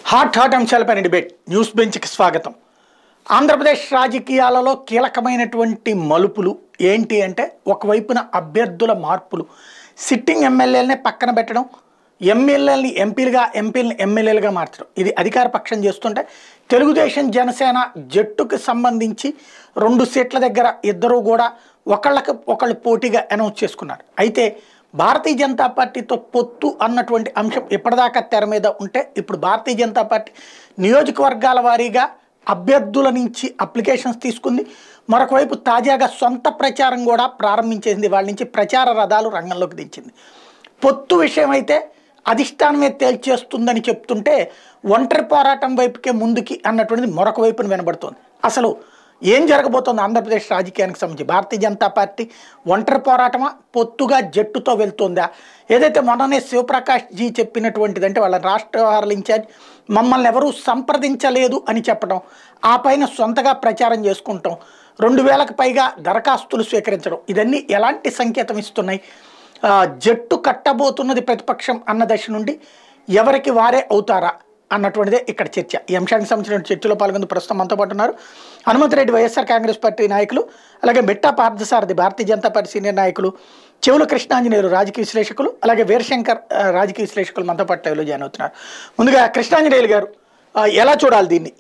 Hot hot అంశాలపైన debate news బెంచ్కి స్వాగతం ఆంధ్రప్రదేశ్ రాజకీయాలలో కీలకమైనటువంటి మలుపులు ఏంటి అంటే ఒకవైపున అభ్యర్థుల మార్పులు సిట్టింగ్ ఎమ్మెల్యేలనే పక్కన పెట్టడం ఎమ్మెల్యేలని ఎంపీలుగా ఎంపీలని ఎమ్మెల్యేలుగా మార్చడం ఇది అధికార పక్షం చేస్తుంటే తెలుగుదేశం జనసేన జట్టుకు సంబంధించి రెండు సీట్ల దగ్గర ఇద్దరు కూడా ఒకళ్ళకి ఒకళ్ళు పోటీగా అనౌన్స్ చేసుకున్నారు అయితే భారతీయ జనతా పార్టీతో పొత్తు అన్నటువంటి అంశం ఇప్పటిదాకా తెర మీద ఉంటే ఇప్పుడు భారతీయ జనతా పార్టీ నియోజకవర్గాల వారీగా అభ్యర్థుల నుంచి అప్లికేషన్స్ తీసుకుంది మరొక వైపు తాజాగా సొంత ప్రచారం కూడా ప్రారంభించేసింది వాళ్ళ నుంచి ప్రచార రథాలు రంగంలోకి దించింది పొత్తు విషయం అయితే అధిష్టానమే తేల్చేస్తుందని చెప్తుంటే ఒంటరి పోరాటం వైపుకే ముందుకి అన్నటువంటిది మరొక వైపున వినబడుతోంది అసలు ఏం జరగబోతోంది ఆంధ్రప్రదేశ్ రాజకీయానికి సంబంధించి భారతీయ జనతా పార్టీ ఒంటరి పోరాటమా పొత్తుగా జట్టుతో వెళ్తుందా ఏదైతే మొన్ననే శివప్రకాష్ జీ చెప్పినటువంటిది అంటే వాళ్ళ రాష్ట్ర వ్యవహారాల ఇన్ఛార్జ్ మమ్మల్ని ఎవరూ సంప్రదించలేదు అని చెప్పడం ఆ పైన సొంతగా ప్రచారం చేసుకుంటాం రెండు వేలకు పైగా దరఖాస్తులు స్వీకరించడం ఇదన్నీ ఎలాంటి సంకేతం ఇస్తున్నాయి ఆ, జట్టు కట్టబోతున్నది ప్రతిపక్షం అన్న దశ నుండి ఎవరికి వారే అవుతారా అన్నటువంటిదే ఇక్కడ చర్చ ఈ అంశానికి సంబంధించిన చర్చలో పాల్గొంది ప్రస్తుతం మనతో పాటు ఉన్నారు హనుమంతరెడ్డి వైఎస్ఆర్ కాంగ్రెస్ పార్టీ నాయకులు అలాగే మిట్టా పార్థసారథి భారతీయ జనతా పార్టీ సీనియర్ నాయకులు చెవుల కృష్ణాంజనేయులు రాజకీయ విశ్లేషకులు అలాగే వీరశంకర్ ఆ, రాజకీయ విశ్లేషకులు మనతో పాటు లైవ్లో జాయిన్ అవుతున్నారు ముందుగా కృష్ణాంజనేయులు గారు ఆ, ఎలా చూడాలి దీన్ని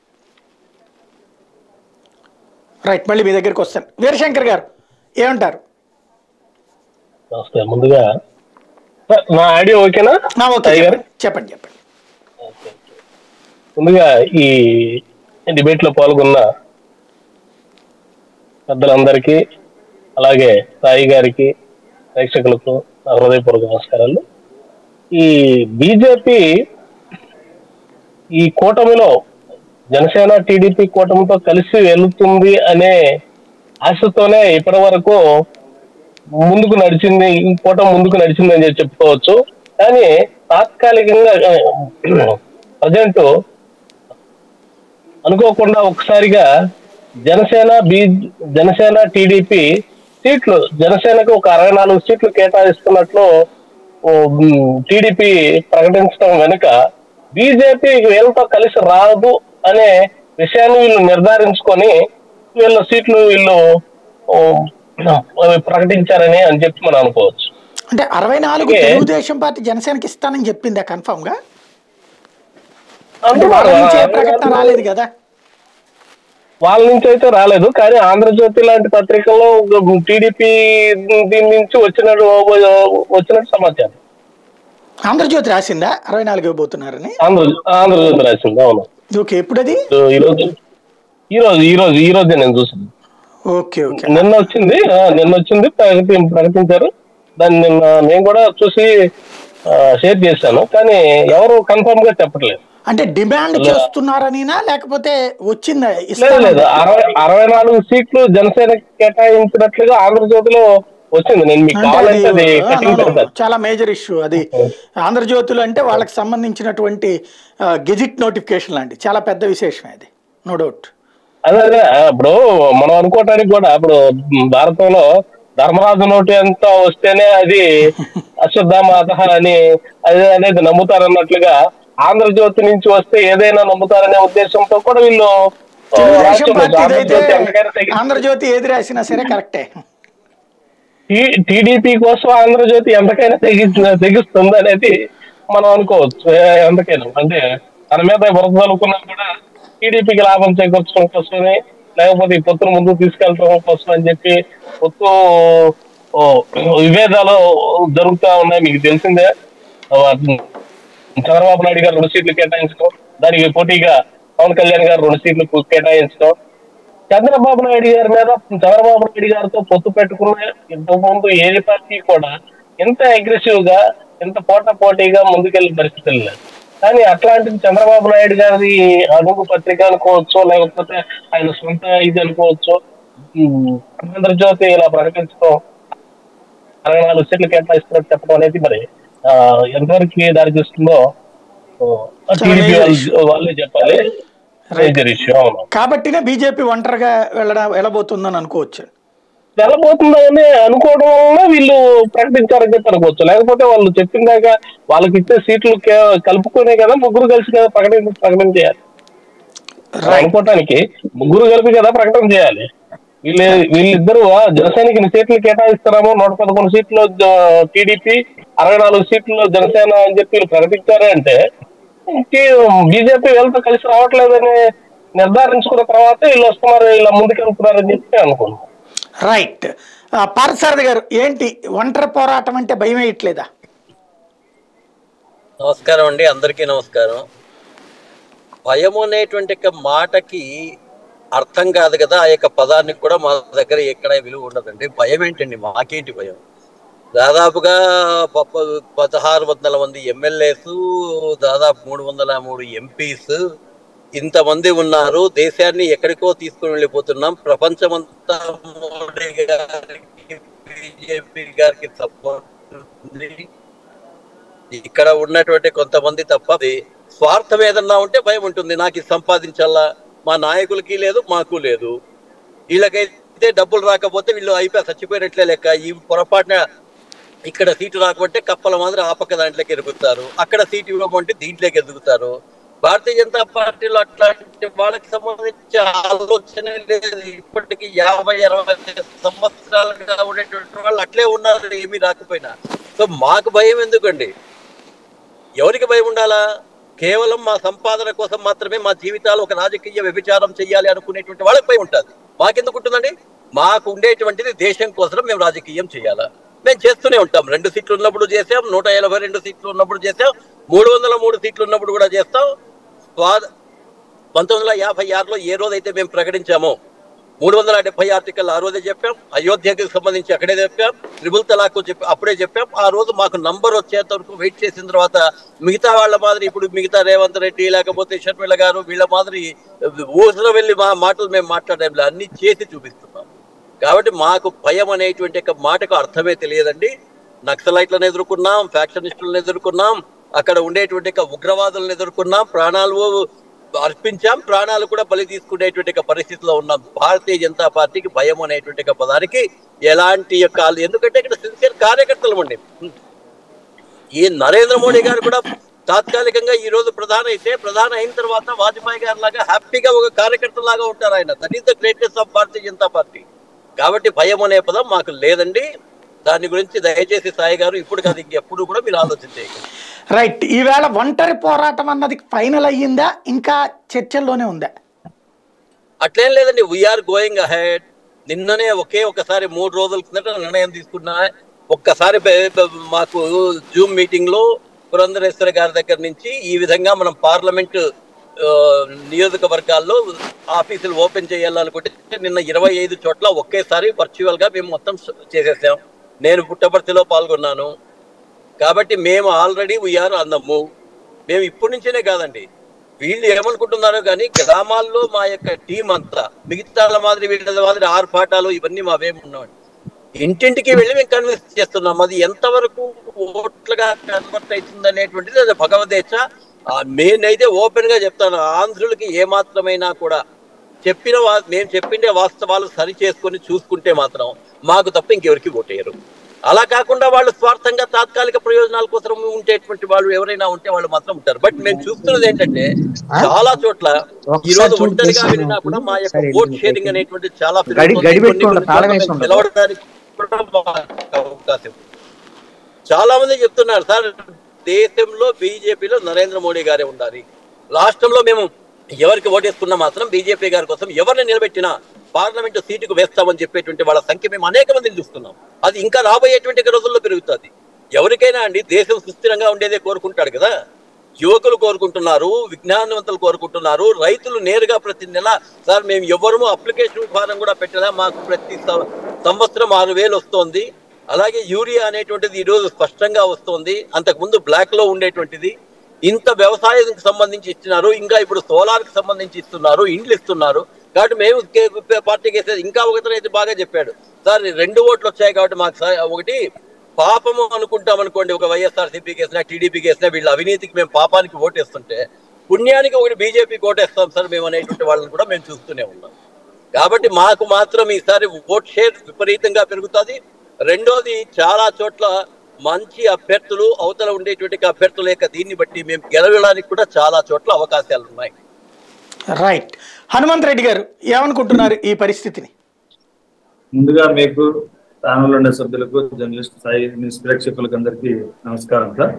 రైట్ మళ్ళీ మీ దగ్గరికి వస్తాను వీరశంకర్ గారు ఏమంటారు నమస్తే ముందుగా సార్, నా ఆడియో ఓకేనా నా ఓకే సాయి గారు చెప్పండి చెప్పండి ముందుగా ఈ డిబేట్ లో పాల్గొన్న పెద్దలందరికీ అలాగే సాయి గారికి ప్రేక్షకులకు నా హృదయపూర్వక నమస్కారాలు ఈ బీజేపీ ఈ కూటమిలో జనసేన టీడీపీ కూటమితో కలిసి వెళుతుంది అనే ఆశతోనే ఇప్పటి వరకు ముందుకు నడిచింది ఈ కూటమి ముందుకు నడిచింది అని చెప్పి చెప్పుకోవచ్చు కానీ తాత్కాలికంగా ప్రజెంట్ అనుకోకుండా ఒకసారిగా జనసేన బీ జనసేన టీడీపీ సీట్లు జనసేనకు ఒక అరవై నాలుగు సీట్లు కేటాయిస్తున్నట్లు టీడీపీ ప్రకటించడం వెనుక బీజేపీ వీళ్ళతో కలిసి రాదు అనే విషయాన్ని వీళ్ళు నిర్ధారించుకొని వీళ్ళ సీట్లు వీళ్ళు ఓ, ప్రకటించారని అని చెప్పి మనం అనుకోవచ్చు అంటే అరవై నాలుగు ఓకే. తెలుగుదేశం పార్టీ జనసేనకి ఇస్తానని చెప్పిందా కన్ఫర్మ్ గా అంటే అంటే వాళ్ళ నుంచి ఏ వాళ్ళ- ప్రకటన రాలేదు కదా వాళ్ళ నుంచి అయితే రాలేదు కానీ ఆంధ్రజ్యోతి లాంటి పత్రికల్లో టీడీపీ దీని నుంచి వచ్చినట్టు వచ్చినట్టు సమాచారం ఆంధ్రజ్యోతి రాసిందా అరవై నాలుగు ఇవ్వబోతున్నారని ఆంధ్ర ఆంధ్రజ్యోతి రాసింది అవును ఓకే ఎప్పుడది ఈ రోజు ఈ రోజు ఈ రోజు ఈ రోజే నేను చూసాను ఓకే ఓకే నిన్న వచ్చింది ఆ, నిన్న వచ్చింది ప్రకటి ప్రకటించారు దాన్ని నిన్న నేను కూడా చూసి ఆ, షేర్ చేశాను కానీ ఎవరు కన్ఫర్మ్ గా చెప్పట్లేదు అంటే డిమాండ్ చేస్తున్నారనినా లేకపోతే వచ్చిందా లేదు ఇస్తానని లేదు అరవై అరవై నాలుగు సీట్లు జనసేన కేటాయించినట్లుగా ఆంధ్రజ్యోతిలో వచ్చింది నేను మీకు అంటే కావాలంటే అది అది ఆ, కటింగ్ no, no, పెడతాను చాలా మేజర్ ఇష్యూ అది ఆంధ్రజ్యోతులు అంటే వాళ్ళకి సంబంధించినటువంటి గెజిట్ నోటిఫికేషన్ లాంటి చాలా పెద్ద విశేషమే అది నో డౌట్ అదే అదే ఇప్పుడు మనం అనుకోవటానికి కూడా ఇప్పుడు భారతంలో ధర్మరాజు నోటు ఎంత వస్తేనే అది అశ్వత్థామాత అని అది అనేది నమ్ముతారన్నట్లుగా ఆంధ్రజ్యోతి నుంచి వస్తే ఏదైనా నమ్ముతారనే ఉద్దేశంతో కూడా వీళ్ళు ఆ, తెలుగుదేశం రాష్ట్రంలో పార్టీ అయితే ఆంధ్రజ్యోతి ఎంతకైనా తెగి- ఆంధ్రజ్యోతి ఏది రాసినా సరే కరెక్టే టీ- టీడీపీ కోసం ఆంధ్రజ్యోతి ఎంతకైనా తెగి తెగిస్తుంది అనేది మనం అనుకోవచ్చు ఏ- ఎంతకైనా అంటే తన మీద వరద అనుకున్నా కూడా టీడీపీకి లాభం చేకూర్చడం కోసమని లేకపోతే ఈ పొత్తును ముందుకు తీసుకెళ్ళడం కోసం అని చెప్పి పొత్తు ఓ, విభేదాలు జరుగుతా ఉన్నాయి మీకు తెలిసిందే ఆ, చంద్రబాబు నాయుడు గారు రెండు సీట్లు కేటాయించడం దానికి పోటీగా పవన్ కళ్యాణ్ గారు రెండు సీట్లు కేటాయించడం చంద్రబాబు నాయుడు గారి మీద చంద్రబాబు నాయుడు గారితో పొత్తు పెట్టుకున్న ఇంతకు ముందు ఏ పార్టీ కూడా ఇంత అగ్రెసివ్ గా ఇంత పోటా పోటీగా ముందుకెళ్లే పరిస్థితులు లేదు కానీ అట్లాంటిది చంద్రబాబు నాయుడు గారి అడుగు పత్రిక అనుకోవచ్చు లేకపోతే ఆయన సొంత ఇది అనుకోవచ్చు ఉమ్, ఆంధ్రజ్యోతి ఇలా ప్రకటించడం అరవై నాలుగు సీట్లు కేటాయిస్తున్నట్టు చెప్పడం అనేది మరి ఆ, ఎంతవరకు దారి చేస్తుందో టీడీపీ వాళ్ళు వాళ్ళే చెప్పాలి మేజర్ ఇష్యూ అవును కాబట్టినే బీజేపీ ఒంటరిగా వెళ్ళడం వెళ్ళబోతుందని అనుకోవచ్చు వెళ్ళబోతుందని అనుకోవడం వలన వీళ్ళు ప్రకటించారని చెప్పి అనుకోవచ్చు లేకపోతే వాళ్ళు చెప్పిన దాకా వాళ్ళకి ఇచ్చే సీట్లు కే- కలుపుకునే కదా ముగ్గురు కలిసి కదా ప్రకటన ప్రకటన చేయాలి అలా అనుకోవటానికి ముగ్గురు కలిపి కదా ప్రకటన చేయాలి వీళ్ళు వీళ్ళిద్దరూ ఆ, జనసేనకి ఇన్ని సీట్లు కేటాయిస్తున్నాము నూట పదకొండు సీట్లు టీడీపీ అరవై నాలుగు సీట్లు జనసేన అని చెప్పి వీళ్ళు ప్రకటించారు అంటే బీజేపీ వీళ్ళతో కలిసి రావట్లేదని నిర్ధారించుకున్న తర్వాత వీళ్ళు వస్తున్నారు ఇలా ముందుకెళ్తున్నారని చెప్పి అనుకున్నాను రైట్ ఆ, పార్థసారథి గారు ఏంటి ఒంటరి పోరాటం అంటే భయం వేయట్లేదా నమస్కారం అండి అందరికీ నమస్కారం భయం అనేటువంటి ఒక మాటకి అర్థం కాదు కదా ఆ యొక్క పదానికి కూడా మా దగ్గర ఎక్కడ విలువ ఉండదండి భయం ఏంటండి మాకేంటి భయం దాదాపుగా పప్ప- పదహారు వందల మంది ఎమ్మెల్యేస్ దాదాపు మూడు వందల మూడు ఎంపీస్ ఇంతమంది ఉన్నారు దేశాన్ని ఎక్కడికో తీసుకుని వెళ్ళిపోతున్నాం ప్రపంచమంతా మోడీ గారికి బీజేపీ గారికి సపోర్ట్ ఉంది ఇక్కడ ఉన్నటువంటి కొంతమంది తప్ప అది స్వార్థం ఏదన్నా ఉంటే భయం ఉంటుంది నాకు ఇది సంపాదించాలా మా నాయకులకి లేదు మాకు లేదు వీళ్ళకైతే డబ్బులు రాకపోతే వీళ్ళు అయిపోయి చచ్చిపోయినట్లే లెక్క ఈ పొరపాటున ఇక్కడ సీటు రాకపోతే కప్పల మాదిరి ఆ పక్క దాంట్లోకి ఎదుగుతారు అక్కడ సీటు ఇవ్వమంటే దీంట్లోకి ఎదుగుతారు భారతీయ జనతా పార్టీలో అట్లాంటి వాళ్ళకి సంబంధించి ఆలోచన లేదు ఇప్పటికి యాభై అరవై సంవత్సరాలుగా ఉండేటువంటి వాళ్ళు అట్లే ఉన్నారు ఏమీ రాకపోయినా సో మాకు భయం ఎందుకండి ఎవరికి భయం ఉండాలా కేవలం మా సంపాదన కోసం మాత్రమే మా జీవితాలు ఒక రాజకీయ వ్యభిచారం చేయాలి అనుకునేటువంటి వాళ్ళకి భయం ఉంటుంది మాకెందుకు ఉంటుందండి మాకు ఉండేటువంటిది దేశం కోసం మేము రాజకీయం చేయాలా మేము చేస్తూనే ఉంటాం రెండు సీట్లు ఉన్నప్పుడు చేసాం నూట ఎనభై రెండు సీట్లు ఉన్నప్పుడు చేసాం మూడు వందల మూడు సీట్లు ఉన్నప్పుడు కూడా చేస్తాం స్వా- పంతొమ్మిది వందల యాభై ఆరులో ఏ రోజైతే మేము ప్రకటించామో మూడు వందల డెబ్బై ఆర్టికల్ ఆ రోజే చెప్పాం అయోధ్యకి సంబంధించి అక్కడే చెప్పాం త్రిబుల్ తలాక్ చెప్పి అప్పుడే చెప్పాం ఆ రోజు మాకు నంబర్ వచ్చేంత వరకు వెయిట్ చేసిన తర్వాత మిగతా వాళ్ళ మాదిరి ఇప్పుడు మిగతా రేవంత్ రెడ్డి లేకపోతే షర్మిల గారు వీళ్ళ మాదిరి ఊసలో వెళ్ళి మా మాటలు మేము మాట్లాడేంలో అన్ని చేసి చూపిస్తున్నాం కాబట్టి మాకు భయం అనేటువంటి ఒక మాటకు అర్థమే తెలియదండి నక్సలైట్లను ఎదుర్కొన్నాం ఫ్యాక్షనిస్టులను ఎదుర్కొన్నాం అక్కడ ఉండేటువంటి ఒక ఉగ్రవాదులను ఎదుర్కొన్నాం ప్రాణాలు అర్పించాం ప్రాణాలు కూడా బలి తీసుకునేటువంటి ఒక పరిస్థితిలో ఉన్నాం భారతీయ జనతా పార్టీకి భయం అనేటువంటి ఒక పదానికి ఎలాంటి యొక్క ఎందుకంటే ఇక్కడ సిన్సియర్ కార్యకర్తలు ఉండి ఈ నరేంద్ర మోడీ గారు కూడా తాత్కాలికంగా ఈ రోజు ప్రధాని అయితే ప్రధాని అయిన తర్వాత వాజ్పేయి గారి లాగా హ్యాపీగా ఒక కార్యకర్త లాగా ఉంటారు ఆయన that is the greatest of Bharatiya Janata party కాబట్టి భయం అనే పదం మాకు లేదండి దాని గురించి దయచేసి సాయి గారు ఇప్పుడు కాదు ఇంకెప్పుడు కూడా మీరు ఆలోచించేయండి రైట్ ఈవేళ ఒంటరి పోరాటం అన్నది ఫైనల్ అయ్యిందా ఇంకా చర్చల్లోనే ఉందా అట్లేం లేదండి వీఆర్ గోయింగ్ అహెడ్ నిన్ననే ఒకే ఒకసారి మూడు రోజుల కిందట నిర్ణయం తీసుకున్నా ఒక్కసారి బె- బె- మాకు జూమ్ మీటింగ్ లో పురంధరేశ్వర గారి దగ్గర నుంచి ఈ విధంగా మనం పార్లమెంట్ ఆ, నియోజకవర్గాల్లో ఆఫీసులు ఓపెన్ చేయాలనుకుంటే నిన్న ఇరవై ఐదు చోట్ల ఒకేసారి వర్చువల్ గా మేము మొత్తం చేసేసాం నేను పుట్టపర్తిలో పాల్గొన్నాను కాబట్టి మేము already we're on the move మేము ఇప్పటి నుంచేనే కాదండి వీళ్ళు ఏమనుకుంటున్నారో కానీ గ్రామాల్లో మా యొక్క టీం అంతా మిగతా మాదిరి వీళ్ళ మాదిరి ఆర్పాటాలు ఇవన్నీ మావేమి ఉన్నామండి ఇంటింటికి వెళ్ళి మేము కన్విన్స్ చేస్తున్నాం అది ఎంతవరకు ఓట్లుగా కన్వర్ట్ అవుతుంది అనేటువంటిది అది భగవదేచ్ఛ ఆ, నేనైతే ఓపెన్ గా చెప్తాను ఆంధ్రులకి ఏమాత్రమైనా కూడా చెప్పిన వా మేము చెప్పిండే వాస్తవాలు సరి చేసుకొని చూసుకుంటే మాత్రం మాకు తప్ప ఇంకెవరికి ఓటేయరు అలా కాకుండా వాళ్ళు స్వార్థంగా తాత్కాలిక ప్రయోజనాల కోసం ఉండేటువంటి వాళ్ళు ఎవరైనా ఉంటే వాళ్ళు మాత్రం ఉంటారు బట్ మేము చూస్తున్నది ఏంటంటే చాలా చోట్ల ఈ రోజు ఒకసారి ఒంటరిగా చూపిస్తాను వెళ్ళినా కూడా మా యొక్క సరే, ఓట్ ఇది షేరింగ్ అనేటువంటి చాలా గడి- పెరుగుతుంది. గడి కొన్ని పెట్టుకోండి, కొన్ని తాళం చోట్ల వేసి మేము ఉండదు. గెలవడానికి కూడా మాకు అవకాశం ఉంది. చాలా మంది చెప్తున్నారు సార్ దేశంలో బీజేపీలో నరేంద్ర మోడీ గారే ఉండాలి రాష్ట్రంలో మేము ఎవరికి ఓటేసుకున్నా మాత్రం బీజేపీ గారి కోసం ఎవరిని నిలబెట్టినా పార్లమెంట్ సీటుకు వేస్తామని చెప్పేటువంటి వాళ్ళ సంఖ్య మేము అనేక మందిని చూస్తున్నాం అది ఇంకా రాబోయేటువంటి రోజుల్లో పెరుగుతుంది ఎవరికైనా అండి దేశం సుస్థిరంగా ఉండేదే కోరుకుంటాడు కదా యువకులు కోరుకుంటున్నారు విజ్ఞానవంతులు కోరుకుంటున్నారు రైతులు నేరుగా ప్రతి నెల సార్ మేము ఎవరము అప్లికేషన్ ఫారం కూడా పెట్టలే మాకు ప్రతి సం- సంవత్సరం ఆరు వేలు వస్తోంది అలాగే యూరియా అనేటువంటిది ఈ రోజు స్పష్టంగా వస్తోంది అంతకుముందు బ్లాక్ లో ఉండేటువంటిది ఇంత వ్యవసాయానికి సంబంధించి ఇస్తున్నారు ఇంకా ఇప్పుడు సోలార్ కి సంబంధించి ఇస్తున్నారు ఇండ్లు ఇస్తున్నారు కాబట్టి మేము కే- పార్టీకి వేసేది ఇంకా ఒకతను అయితే బాగా చెప్పాడు సార్ రెండు ఓట్లు వచ్చాయి కాబట్టి మాకు సా- ఒకటి పాపము అనుకుంటాం అనుకోండి ఒక వైఎస్ఆర్ సిపికి వేసినా టీడీపీకి వేసినా వీళ్ళ అవినీతికి మేము పాపానికి ఓటేస్తుంటే పుణ్యానికి ఒకటి బీజేపీకి ఓటేస్తాం సార్ మేము అనేటువంటి వాళ్ళని కూడా మేము చూస్తూనే ఉన్నాం కాబట్టి మాకు మాత్రం ఈసారి ఓట్ షేర్ విపరీతంగా పెరుగుతుంది రెండోది చాలా చోట్ల మంచి అభ్యర్థులు అవతల ఉండేటువంటి అభ్యర్థుల యొక్క దీన్ని బట్టి మేము గెలవడానికి కూడా చాలా చోట్ల అవకాశాలు ఉన్నాయి రైట్ హనుమంత్ రెడ్డి గారు ఏమనుకుంటున్నారు ఈ పరిస్థితిని ముందుగా మీకు ప్యానల్ ఉండే సభ్యులకు జర్నలిస్ట్ స్థాయి న్యూస్ ప్రేక్షకులకు అందరికీ నమస్కారం సార్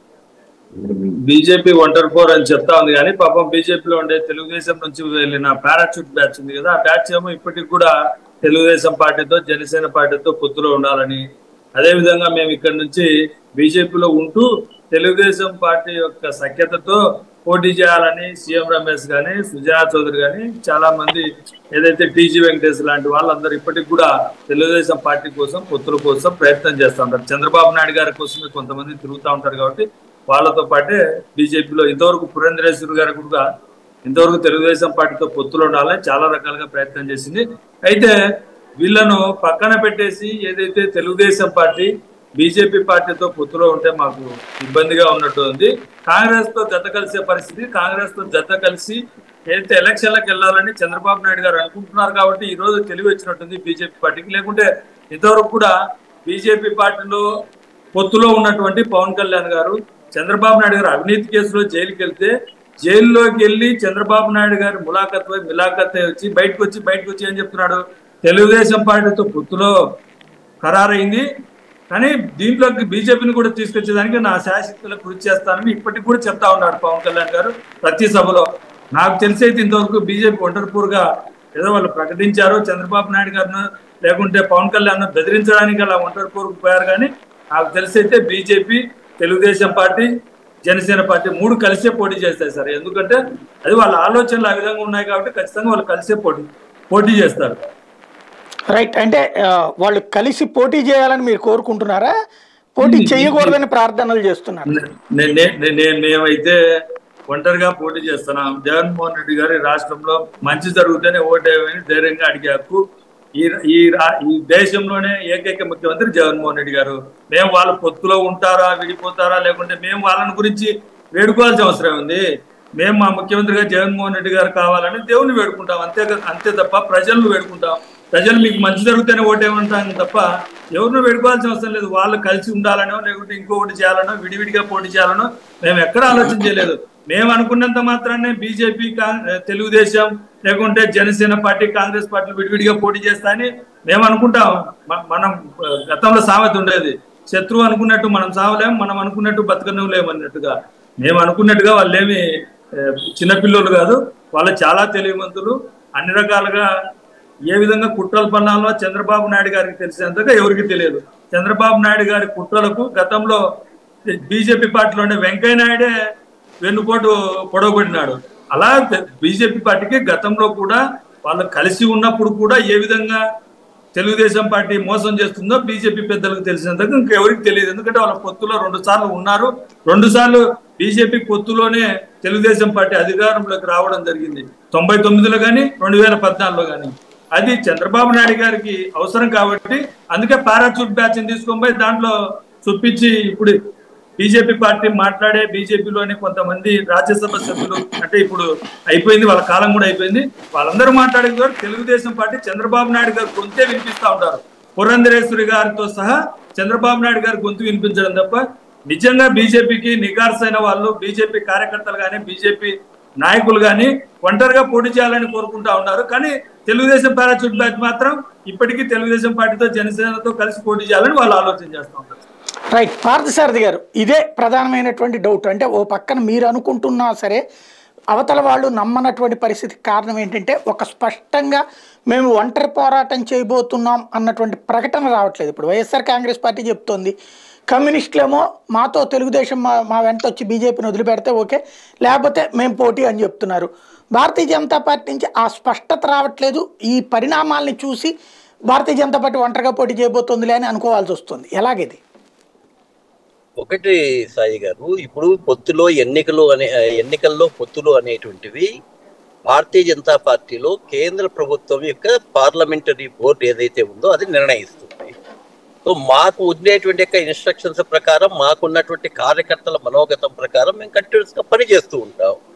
బీజేపీ ఒంటరి ఫోర్ అని చెప్తా ఉంది కానీ పాపం బీజేపీలో ఉండే తెలుగుదేశం నుంచి వెళ్ళిన పారాచూట్ బ్యాచ్ ఉంది కదా ఆ బ్యాచ్ ఏమో ఇప్పటికి కూడా తెలుగుదేశం పార్టీతో జనసేన పార్టీతో పొత్తులో ఉండాలని అదే విధంగా మేము ఇక్కడ నుంచి బీజేపీలో ఉంటూ తెలుగుదేశం పార్టీ యొక్క సఖ్యతతో పోటీ చేయాలని సీఎం రమేష్ గాని సుజనా చౌదరి గాని చాలా మంది ఏదైతే టీజీ వెంకటేష్ లాంటి వాళ్ళందరూ ఇప్పటికి కూడా తెలుగుదేశం పార్టీ కోసం పొత్తుల కోసం ప్రయత్నం చేస్తూ ఉంటారు చంద్రబాబు నాయుడు గారి కోసమే కొంతమంది తిరుగుతూ ఉంటారు కాబట్టి వాళ్ళతో పాటే బీజేపీలో ఇంతవరకు పురంధరేశ్వరి గారు కూడా ఇంతవరకు తెలుగుదేశం పార్టీతో పొత్తులు ఉండాలని చాలా రకాలుగా ప్రయత్నం చేసింది అయితే వీళ్ళను పక్కన పెట్టేసి ఏదైతే తెలుగుదేశం పార్టీ బీజేపీ పార్టీతో పొత్తులో ఉంటే మాకు ఇబ్బందిగా ఉన్నట్టు ఉంది కాంగ్రెస్ తో జత కలిసే పరిస్థితి కాంగ్రెస్ తో జత కలిసి ఏదైతే ఎలక్షన్లకు వెళ్ళాలని చంద్రబాబు నాయుడు గారు అనుకుంటున్నారు కాబట్టి ఈ రోజు తెలివి వచ్చినట్టుంది బీజేపీ పార్టీకి లేకుంటే ఇంతవరకు కూడా బీజేపీ పార్టీలో పొత్తులో ఉన్నటువంటి పవన్ కళ్యాణ్ గారు చంద్రబాబు నాయుడు గారు అవినీతి కేసులో జైలుకి వెళ్తే జైల్లోకి వెళ్ళి చంద్రబాబు నాయుడు గారు ములాఖత్ పోయి మిలాఖత్ వచ్చి బయటకు వచ్చి బయటకు వచ్చి ఏం చెప్తున్నాడు తెలుగుదేశం పార్టీతో పొత్తులో ఖరారైంది కానీ దీంట్లోకి బీజేపీని కూడా తీసుకొచ్చేదానికి నా శాశక్తుల కృషి చేస్తానని ఇప్పటికి కూడా చెప్తా ఉన్నాడు పవన్ కళ్యాణ్ గారు ప్రతి సభలో నాకు తెలిసి అయితే ఇంతవరకు బీజేపీ ఒంటరిపూర్గా ఏదో వాళ్ళు ప్రకటించారు చంద్రబాబు నాయుడు గారిను లేకుంటే పవన్ కళ్యాణ్ బెదిరించడానికి అలా ఒంటరిపూర్కు పోయారు కానీ నాకు తెలిసి అయితే BJP Telugu Desam party Janasena party మూడు కలిసే పోటీ చేస్తాయి సార్ ఎందుకంటే అది వాళ్ళ ఆలోచనలు ఆ విధంగా ఉన్నాయి కాబట్టి ఖచ్చితంగా వాళ్ళు కలిసే పోటీ పోటీ చేస్తారు రైట్ అంటే ఆ, వాళ్ళు కలిసి పోటీ చేయాలని మీరు కోరుకుంటున్నారా పోటీ చేయకూడదని ప్రార్థనలు చేస్తున్నారు నే- నే- నే- నే- మేమైతే ఒంటరిగా పోటీ చేస్తున్నాం జగన్మోహన్ రెడ్డి గారి రాష్ట్రంలో మంచి జరుగుతూనే ఓటేయమని ధైర్యంగా అడిగే హక్కు ఈ ఈ రా- ఈ దేశంలోనే ఏకైక ముఖ్యమంత్రి జగన్మోహన్ రెడ్డి గారు మేము వాళ్ళ పొత్తులో ఉంటారా విడిపోతారా లేకుంటే మేము వాళ్ళని గురించి వేడుకోవాల్సిన అవసరం ఉంది మేము మా ముఖ్యమంత్రిగా జగన్మోహన్ రెడ్డి గారు కావాలని దేవుని వేడుకుంటాం అంతే అంతే తప్ప ప్రజలను వేడుకుంటాం ప్రజలు మీకు మంచి జరుగుతూనే ఓటేమంటాం తప్ప ఎవరినో వేడుకోవాల్సిన అవసరం లేదు వాళ్ళు కలిసి ఉండాలనో లేకుంటే ఇంకొకటి చేయాలనో విడివిడిగా పోటీ చేయాలనో మేము ఎక్కడ ఆలోచన చేయలేదు మేము అనుకున్నంత మాత్రాన్ని బీజేపీ తెలుగుదేశం లేకుంటే జనసేన పార్టీ కాంగ్రెస్ పార్టీ విడివిడిగా పోటీ చేస్తాయని మేము అనుకుంటాం మ- మనం ఆ, గతంలో సామెత ఉండేది శత్రువు అనుకున్నట్టు మనం సావలేం మనం అనుకున్నట్టు బతకలేము అన్నట్టుగా మేము అనుకున్నట్టుగా వాళ్ళేమి ఆ, చిన్నపిల్లలు కాదు వాళ్ళు చాలా తెలివిమంతులు అన్ని రకాలుగా ఏ విధంగా కుట్రలు పన్నాలో చంద్రబాబు నాయుడు గారికి తెలిసినంతగా ఎవరికి తెలియదు చంద్రబాబు నాయుడు గారి కుట్రలకు గతంలో బీజేపీ పార్టీలోనే వెంకయ్య నాయుడే వెన్నుపోటు పొడవబడినాడు అలా బీజేపీ పార్టీకి గతంలో కూడా వాళ్ళు కలిసి ఉన్నప్పుడు కూడా ఏ విధంగా తెలుగుదేశం పార్టీ మోసం చేస్తుందో బీజేపీ పెద్దలకు తెలిసినంతగా ఇంకెవరికి తెలియదు ఎందుకంటే వాళ్ళ పొత్తులో రెండు సార్లు ఉన్నారు రెండు సార్లు బీజేపీ పొత్తులోనే తెలుగుదేశం పార్టీ అధికారంలోకి రావడం జరిగింది తొంభై తొమ్మిదిలో కానీ రెండు వేల పద్నాలుగులో కానీ అది చంద్రబాబు నాయుడు గారికి అవసరం కాబట్టి అందుకే పారాచూట్ బ్యాచ్ తీసుకొని పోయి దాంట్లో చూపించి ఇప్పుడు బీజేపీ పార్టీ మాట్లాడే బీజేపీలోని కొంతమంది రాజ్యసభ సభ్యులు అంటే ఇప్పుడు అయిపోయింది వాళ్ళ కాలం కూడా అయిపోయింది వాళ్ళందరూ మాట్లాడే కూడా తెలుగుదేశం పార్టీ చంద్రబాబు నాయుడు గారు గొంతే వినిపిస్తా ఉంటారు పురంధరేశ్వరి గారితో సహా చంద్రబాబు నాయుడు గారి గొంతు వినిపించడం తప్ప నిజంగా బీజేపీకి నికార్సైన వాళ్ళు బీజేపీ కార్యకర్తలు కానీ బీజేపీ నాయకులు కానీ ఒంటరిగా పోటీ చేయాలని కోరుకుంటా ఉన్నారు కానీ తెలుగుదేశం పారాచూట్ బ్యాచ్ మాత్రం ఇప్పటికీ తెలుగుదేశం పార్టీతో జనసేనతో కలిసి పోటీ చేయాలని వాళ్ళు ఆలోచన చేస్తూ ఉంటారు రైట్ పార్థసారథి గారు ఇదే ప్రధానమైనటువంటి డౌట్ అంటే ఓ పక్కన మీరు అనుకుంటున్నా సరే అవతల వాళ్ళు నమ్మనటువంటి పరిస్థితికి కారణం ఏంటంటే ఒక స్పష్టంగా మేము ఒంటరి పోరాటం చేయబోతున్నాం అన్నటువంటి ప్రకటన రావట్లేదు ఇప్పుడు వైఎస్ఆర్ కాంగ్రెస్ పార్టీ చెప్తోంది కమ్యూనిస్టులేమో మాతో తెలుగుదేశం మా మా వెంట వచ్చి బీజేపీని వదిలిపెడితే ఓకే లేకపోతే మేము పోటీ అని చెప్తున్నారు భారతీయ జనతా పార్టీ నుంచి ఆ స్పష్టత రావట్లేదు ఈ పరిణామాల్ని చూసి భారతీయ జనతా పార్టీ ఒంటరిగా పోటీ చేయబోతుందిలే అని అనుకోవాల్సి వస్తుంది ఎలాగేది ఒకటి సాయి గారు ఇప్పుడు పొత్తులో ఎన్నికలు అనే ఎన్నికల్లో పొత్తులు అనేటువంటివి భారతీయ జనతా పార్టీలో కేంద్ర ప్రభుత్వం యొక్క పార్లమెంటరీ బోర్డు ఏదైతే ఉందో అది నిర్ణయిస్తుంది సో మాకు ఉండేటువంటి యొక్క ఇన్స్ట్రక్షన్స్ ప్రకారం మాకున్నటువంటి కార్యకర్తల మనోగతం ప్రకారం మేము కంటిన్యూస్ గా పనిచేస్తూ ఉంటాం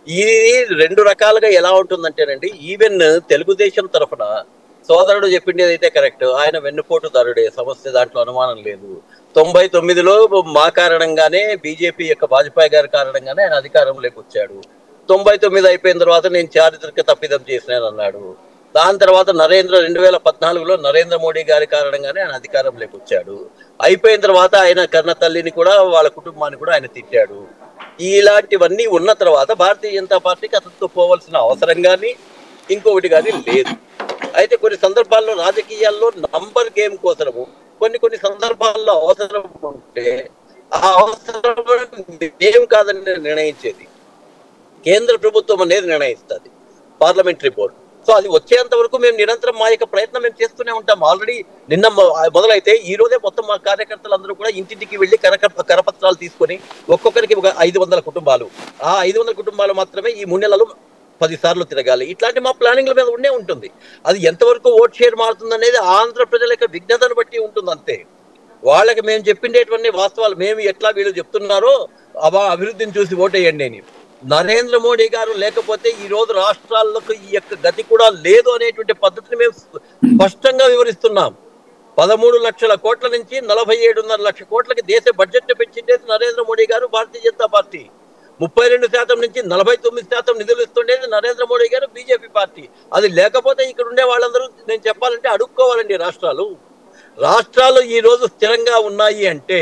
ఇది రెండు రకాలుగా ఎలా ఉంటుందంటేనండి ఈవెన్ తెలుగుదేశం తరఫున సోదరుడు చెప్పిండేది అయితే కరెక్ట్ ఆయన వెన్నుపోటుదారుడే సమస్య దాంట్లో అనుమానం లేదు తొంభై తొమ్మిదిలో మా కారణంగానే బీజేపీ యొక్క వాజ్పేయి గారి కారణంగానే ఆయన అధికారంలోకి వచ్చాడు తొంభై తొమ్మిది అయిపోయిన తర్వాత నేను చారిత్రక తప్పిదం చేసినాను అన్నాడు దాని తర్వాత నరేంద్ర రెండు వేల పద్నాలుగులో నరేంద్ర మోడీ గారి కారణంగానే ఆయన అధికారంలోకి వచ్చాడు అయిపోయిన తర్వాత ఆయన కన్న తల్లిని కూడా వాళ్ళ కుటుంబాన్ని కూడా ఆయన తిట్టాడు ఇలాంటివన్నీ ఉన్న తర్వాత భారతీయ జనతా పార్టీకి అతనితో పోవలసిన అవసరం కానీ ఇంకొకటి కానీ లేదు అయితే కొన్ని సందర్భాల్లో రాజకీయాల్లో నంబర్ గేమ్ కోసము కొన్ని కొన్ని సందర్భాల్లో అవసరం ఉంటే ఆ అవసరం మేము కాదని నిర్ణయించేది కేంద్ర ప్రభుత్వం అనేది నిర్ణయిస్తుంది పార్లమెంటరీ బోర్డు సో అది వచ్చేంత వరకు మేము నిరంతరం మా యొక్క ప్రయత్నం మేము చేస్తూనే ఉంటాం ఆల్రెడీ నిన్న మొ- మొదలైతే ఈ రోజే మొత్తం మా కార్యకర్తలందరూ కూడా ఇంటింటికి వెళ్ళి కరక కరపత్రాలు తీసుకొని ఒక్కొక్కరికి ఒక ఐదు వందల కుటుంబాలు ఆ ఐదు వందల కుటుంబాలు మాత్రమే ఈ మూడు నెలలు పది సార్లు తిరగాలి ఇట్లాంటి మా ప్లానింగ్ల మీద ఉండే ఉంటుంది అది ఎంతవరకు ఓట్ షేర్ మారుతుంది అనేది ఆంధ్ర ప్రజల యొక్క విఘ్నతను బట్టి ఉంటుంది అంతే వాళ్ళకి మేము చెప్పిండేటువంటి వాస్తవాలు మేము ఎట్లా వీళ్ళు చెప్తున్నారో అవ అభివృద్ధిని చూసి ఓటేయండి అని నరేంద్ర మోడీ గారు లేకపోతే ఈ రోజు రాష్ట్రాలకు ఈ యొక్క గతి కూడా లేదు అనేటువంటి పద్ధతిని మేము స్పష్టంగా వివరిస్తున్నాం పదమూడు లక్షల కోట్ల నుంచి నలభై ఏడున్నర లక్ష కోట్లకి దేశ బడ్జెట్ పెంచిండేది నరేంద్ర మోడీ గారు భారతీయ జనతా పార్టీ ముప్పై రెండు శాతం నుంచి నలభై తొమ్మిది శాతం నిధులు ఇస్తుండేది నరేంద్ర మోడీ గారు బీజేపీ పార్టీ అది లేకపోతే ఇక్కడ ఉండే వాళ్ళందరూ నేను చెప్పాలంటే అడుక్కోవాలండి రాష్ట్రాలు రాష్ట్రాలు ఈ రోజు స్థిరంగా ఉన్నాయి అంటే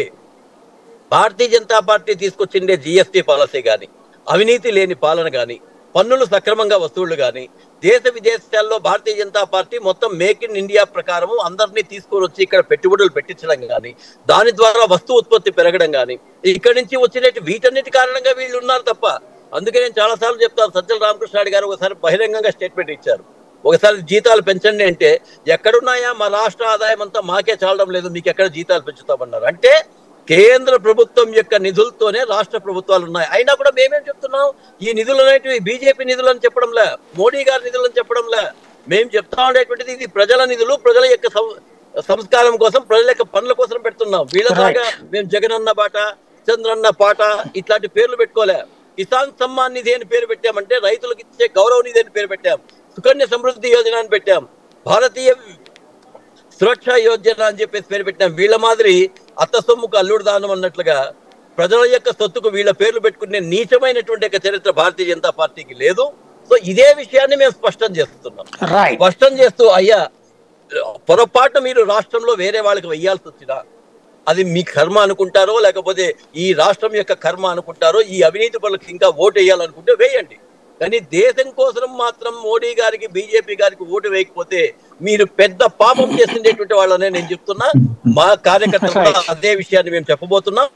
భారతీయ జనతా పార్టీ తీసుకొచ్చిండే జిఎస్టీ పాలసీ కానీ అవినీతి లేని పాలన కానీ పన్నులు సక్రమంగా వసూళ్లు కానీ దేశ విదేశాల్లో భారతీయ జనతా పార్టీ మొత్తం మేక్ ఇన్ ఇండియా ప్రకారం అందరినీ తీసుకొని వచ్చి ఇక్కడ పెట్టుబడులు పెట్టించడం కానీ దాని ద్వారా వస్తు ఉత్పత్తి పెరగడం కానీ ఇక్కడి నుంచి వచ్చినట్టు వీటన్నిటి కారణంగా వీళ్ళు ఉన్నారు తప్ప అందుకే నేను చాలా సార్లు చెప్తాను సజ్జల రామకృష్ణారెడ్డి గారు ఒకసారి బహిరంగంగా స్టేట్మెంట్ ఇచ్చారు ఒకసారి జీతాలు పెంచండి అంటే ఎక్కడున్నాయా మా రాష్ట్ర ఆదాయం అంతా మాకే చాలడం లేదు మీకు ఎక్కడ జీతాలు పెంచుతామన్నారు అంటే కేంద్ర ప్రభుత్వం యొక్క నిధులతోనే రాష్ట్ర ప్రభుత్వాలు ఉన్నాయి అయినా కూడా మేమేం చెప్తున్నాం ఈ నిధులు అనేటివి బీజేపీ నిధులు అని చెప్పడంలే మోడీ గారి నిధులు అని చెప్పడంలే మేము చెప్తా ఉండేటువంటిది ఇది ప్రజల నిధులు ప్రజల యొక్క సం- సంస్కారం కోసం ప్రజల యొక్క పనుల కోసం పెడుతున్నాం వీళ్ళలాగా మేము జగనన్న బాట చంద్రన్న పాట ఇట్లాంటి పేర్లు పెట్టుకోలే కిసాన్ సమ్మాన్ నిధి అని పేరు పెట్టామంటే రైతులకు ఇచ్చే గౌరవ నిధి అని పేరు పెట్టాం సుకన్య సమృద్ధి యోజన అని పెట్టాం భారతీయ సురక్ష యోజన అని చెప్పేసి పేరు పెట్టాం వీళ్ళ మాదిరి అత్త సొమ్ముకు అల్లుడు దానం అన్నట్లుగా ప్రజల యొక్క సొత్తుకు వీళ్ళ పేర్లు పెట్టుకునే నీచమైనటువంటి యొక్క చరిత్ర భారతీయ జనతా పార్టీకి లేదు సో ఇదే విషయాన్ని మేము స్పష్టం చేస్తున్నాం రైట్ స్పష్టం చేస్తూ అయ్యా పొరపాటు మీరు రాష్ట్రంలో వేరే వాళ్ళకి వెయ్యాల్సి వచ్చినా అది మీ కర్మ అనుకుంటారో లేకపోతే ఈ రాష్ట్రం యొక్క కర్మ అనుకుంటారో ఈ అవినీతి పనులకు ఇంకా ఓటు వేయాలనుకుంటే వేయండి కానీ దేశం కోసం మాత్రం మోడీ గారికి బీజేపీ గారికి ఓటు వేయకపోతే మీరు పెద్ద పాపం చేసిండేటువంటి వాళ్ళనే నేను చెప్తున్నా మా కార్యకర్తలు కూడా Right. అదే విషయాన్ని మేము చెప్పబోతున్నాం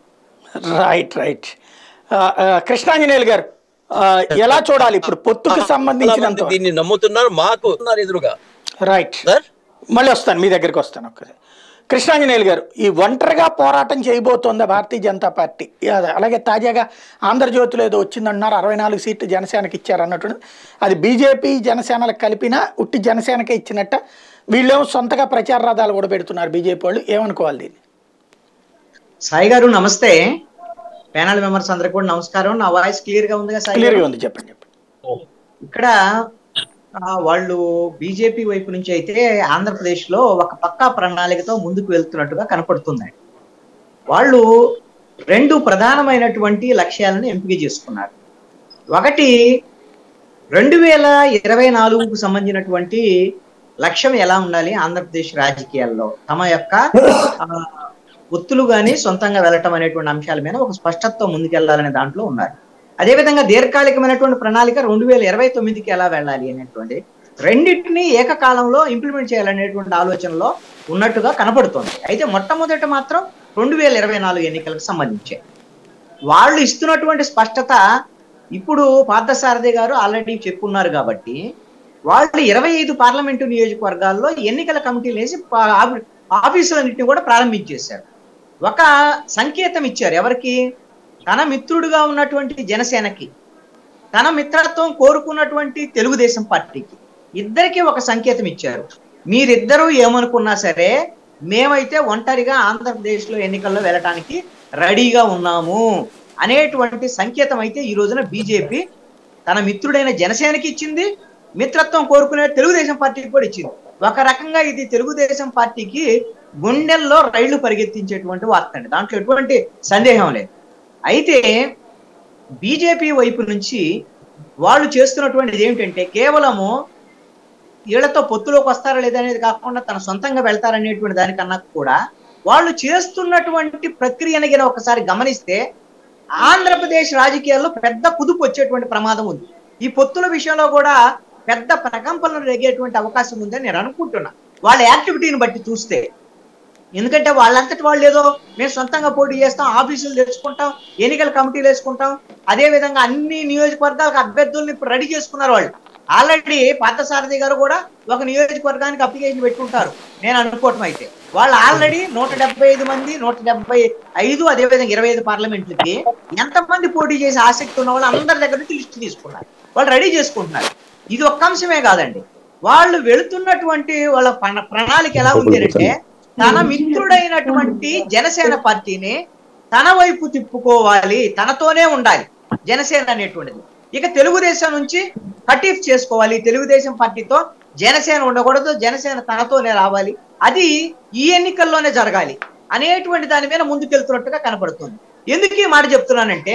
రైట్ రైట్ ఆ, ఆ, కృష్ణాంజనేయులు గారు ఆ, ఎలా చూడాలి ఇప్పుడు పొత్తుకు చాలా సంబంధించినంత మంది దీన్ని నమ్ముతున్నారు మాకు ఉన్నారు ఎదురుగా రైట్ సార్ మళ్ళీ వస్తాను మీ దగ్గరికి వస్తాను ఒక్కసారి కృష్ణాంజనేయులు గారు ఈ ఒంటరిగా పోరాటం చేయబోతోందా భారతీయ జనతా పార్టీ అదే, అలాగే తాజాగా ఆంధ్రజ్యోతిలో ఏదో వచ్చిందన్నారు అరవై నాలుగు సీట్లు జనసేనకి ఇచ్చారు అన్నట్టు అది బీజేపీ జనసేనలకు కలిపినా ఉట్టి జనసేనకే ఇచ్చినట్ట వీళ్ళేమో సొంతగా ప్రచార రథాలు కూడా పెడుతున్నారు బీజేపీ వాళ్ళు ఏమనుకోవాలి దీన్ని సాయి గారు నమస్తే ప్యానల్ మెంబర్స్ అందరికి కూడా నమస్కారం నా వాయిస్ క్లియర్ గా ఉందిగా సాయి క్లియర్గా గారు ఉంది చెప్పండి చెప్పండి ఇక్కడ ఆ, వాళ్ళు బీజేపీ వైపు నుంచి అయితే ఆంధ్రప్రదేశ్ లో ఒక పక్కా ప్రణాళికతో ముందుకు వెళ్తున్నట్టుగా కనపడుతుంది వాళ్ళు రెండు ప్రధానమైనటువంటి లక్ష్యాలను ఎంపిక చేసుకున్నారు ఒకటి రెండు వేల ఇరవై నాలుగుకు సంబంధించినటువంటి లక్ష్యం ఎలా ఉండాలి ఆంధ్రప్రదేశ్ రాజకీయాల్లో తమ యొక్క ఆ, ఒత్తులు గాని సొంతంగా వెళ్ళటం అనేటువంటి అంశాల మీద ఒక స్పష్టతతో ముందుకెళ్లాలనే దాంట్లో ఉన్నారు అదేవిధంగా దీర్ఘకాలికమైనటువంటి ప్రణాళిక రెండు వేల ఇరవై తొమ్మిదికి ఎలా వెళ్ళాలి అనేటువంటి రెండింటిని ఏకకాలంలో ఇంప్లిమెంట్ చేయాలనేటువంటి ఆలోచనలో ఉన్నట్టుగా కనపడుతోంది అయితే మొట్టమొదట మాత్రం రెండు వేల ఇరవై నాలుగు ఎన్నికలకు సంబంధించి వాళ్ళు ఇస్తున్నటువంటి స్పష్టత ఇప్పుడు పార్థసారథి గారు ఆల్రెడీ చెప్పున్నారు కాబట్టి వాళ్ళు ఇరవై ఐదు పార్లమెంటు నియోజకవర్గాల్లో ఎన్నికల కమిటీలు వేసి పా- ఆఫీ- ఆఫీసులన్నింటినీ కూడా ప్రారంభించేశారు ఒక సంకేతం ఇచ్చారు ఎవరికి తన మిత్రుడుగా ఉన్నటువంటి జనసేనకి తన మిత్రత్వం కోరుకున్నటువంటి తెలుగుదేశం పార్టీకి ఇద్దరికి ఒక సంకేతం ఇచ్చారు మీరిద్దరూ ఏమనుకున్నా సరే మేమైతే ఒంటరిగా ఆంధ్రప్రదేశ్లో ఎన్నికల్లో వెళ్ళటానికి రెడీగా ఉన్నాము అనేటువంటి సంకేతం అయితే ఈ రోజున బీజేపీ తన మిత్రుడైన జనసేనకి ఇచ్చింది మిత్రత్వం కోరుకునే తెలుగుదేశం పార్టీకి కూడా ఇచ్చింది ఒక రకంగా ఇది తెలుగుదేశం పార్టీకి గుండెల్లో రైళ్లు పరిగెత్తించేటువంటి వార్త అండి దాంట్లో ఎటువంటి సందేహం లేదు అయితే బీజేపీ వైపు నుంచి వాళ్ళు చేస్తున్నటువంటిది ఏమిటంటే కేవలము వీళ్ళతో పొత్తులోకి వస్తారా లేదా అనేది కాకుండా తన సొంతంగా వెళ్తారనేటువంటి దానికన్నా కూడా వాళ్ళు చేస్తున్నటువంటి ప్రక్రియను గిన ఒకసారి గమనిస్తే ఆంధ్రప్రదేశ్ రాజకీయాల్లో పెద్ద కుదుపు వచ్చేటువంటి ప్రమాదం ఉంది ఈ పొత్తుల విషయంలో కూడా పెద్ద ప్రకంపనలు రేగేటువంటి అవకాశం ఉందని నేను అనుకుంటున్నా వాళ్ళ యాక్టివిటీని బట్టి చూస్తే ఎందుకంటే వాళ్ళంతటి వాళ్ళు ఏదో మేము సొంతంగా పోటీ చేస్తాం ఆఫీసులు తెచ్చుకుంటాం ఎన్నికల కమిటీలు వేసుకుంటాం అదే విధంగా అన్ని నియోజకవర్గాలకు అభ్యర్థుల్ని ఇప్పుడు రెడీ చేసుకున్నారు వాళ్ళు ఆల్రెడీ పార్థసారథి గారు కూడా ఒక నియోజకవర్గానికి అప్లికేషన్ పెట్టుకుంటారు నేను అనుకోవటం అయితే వాళ్ళు ఆల్రెడీ నూట డెబ్బై ఐదు మంది నూట డెబ్బై ఐదు అదే విధంగా ఇరవై ఐదు పార్లమెంట్లకి ఎంతమంది పోటీ చేసే ఆసక్తి ఉన్న వాళ్ళు అందరి దగ్గర నుంచి లిస్ట్ తీసుకున్నారు వాళ్ళు రెడీ చేసుకుంటున్నారు ఇది ఒక్క అంశమే కాదండి వాళ్ళు వెళుతున్నటువంటి వాళ్ళ ప్రణా- ప్రణాళిక ఎలా ఉంది అంటే తన మిత్రుడైనటువంటి జనసేన పార్టీని తన వైపు తిప్పుకోవాలి తనతోనే ఉండాలి జనసేన అనేటువంటిది ఇక తెలుగుదేశం నుంచి కటీఫ్ చేసుకోవాలి తెలుగుదేశం పార్టీతో జనసేన ఉండకూడదు జనసేన తనతోనే రావాలి అది ఈ ఎన్నికల్లోనే జరగాలి అనేటువంటి దాని మీద ముందుకెళ్తున్నట్టుగా కనపడుతుంది ఎందుకు ఈ మాట చెప్తున్నానంటే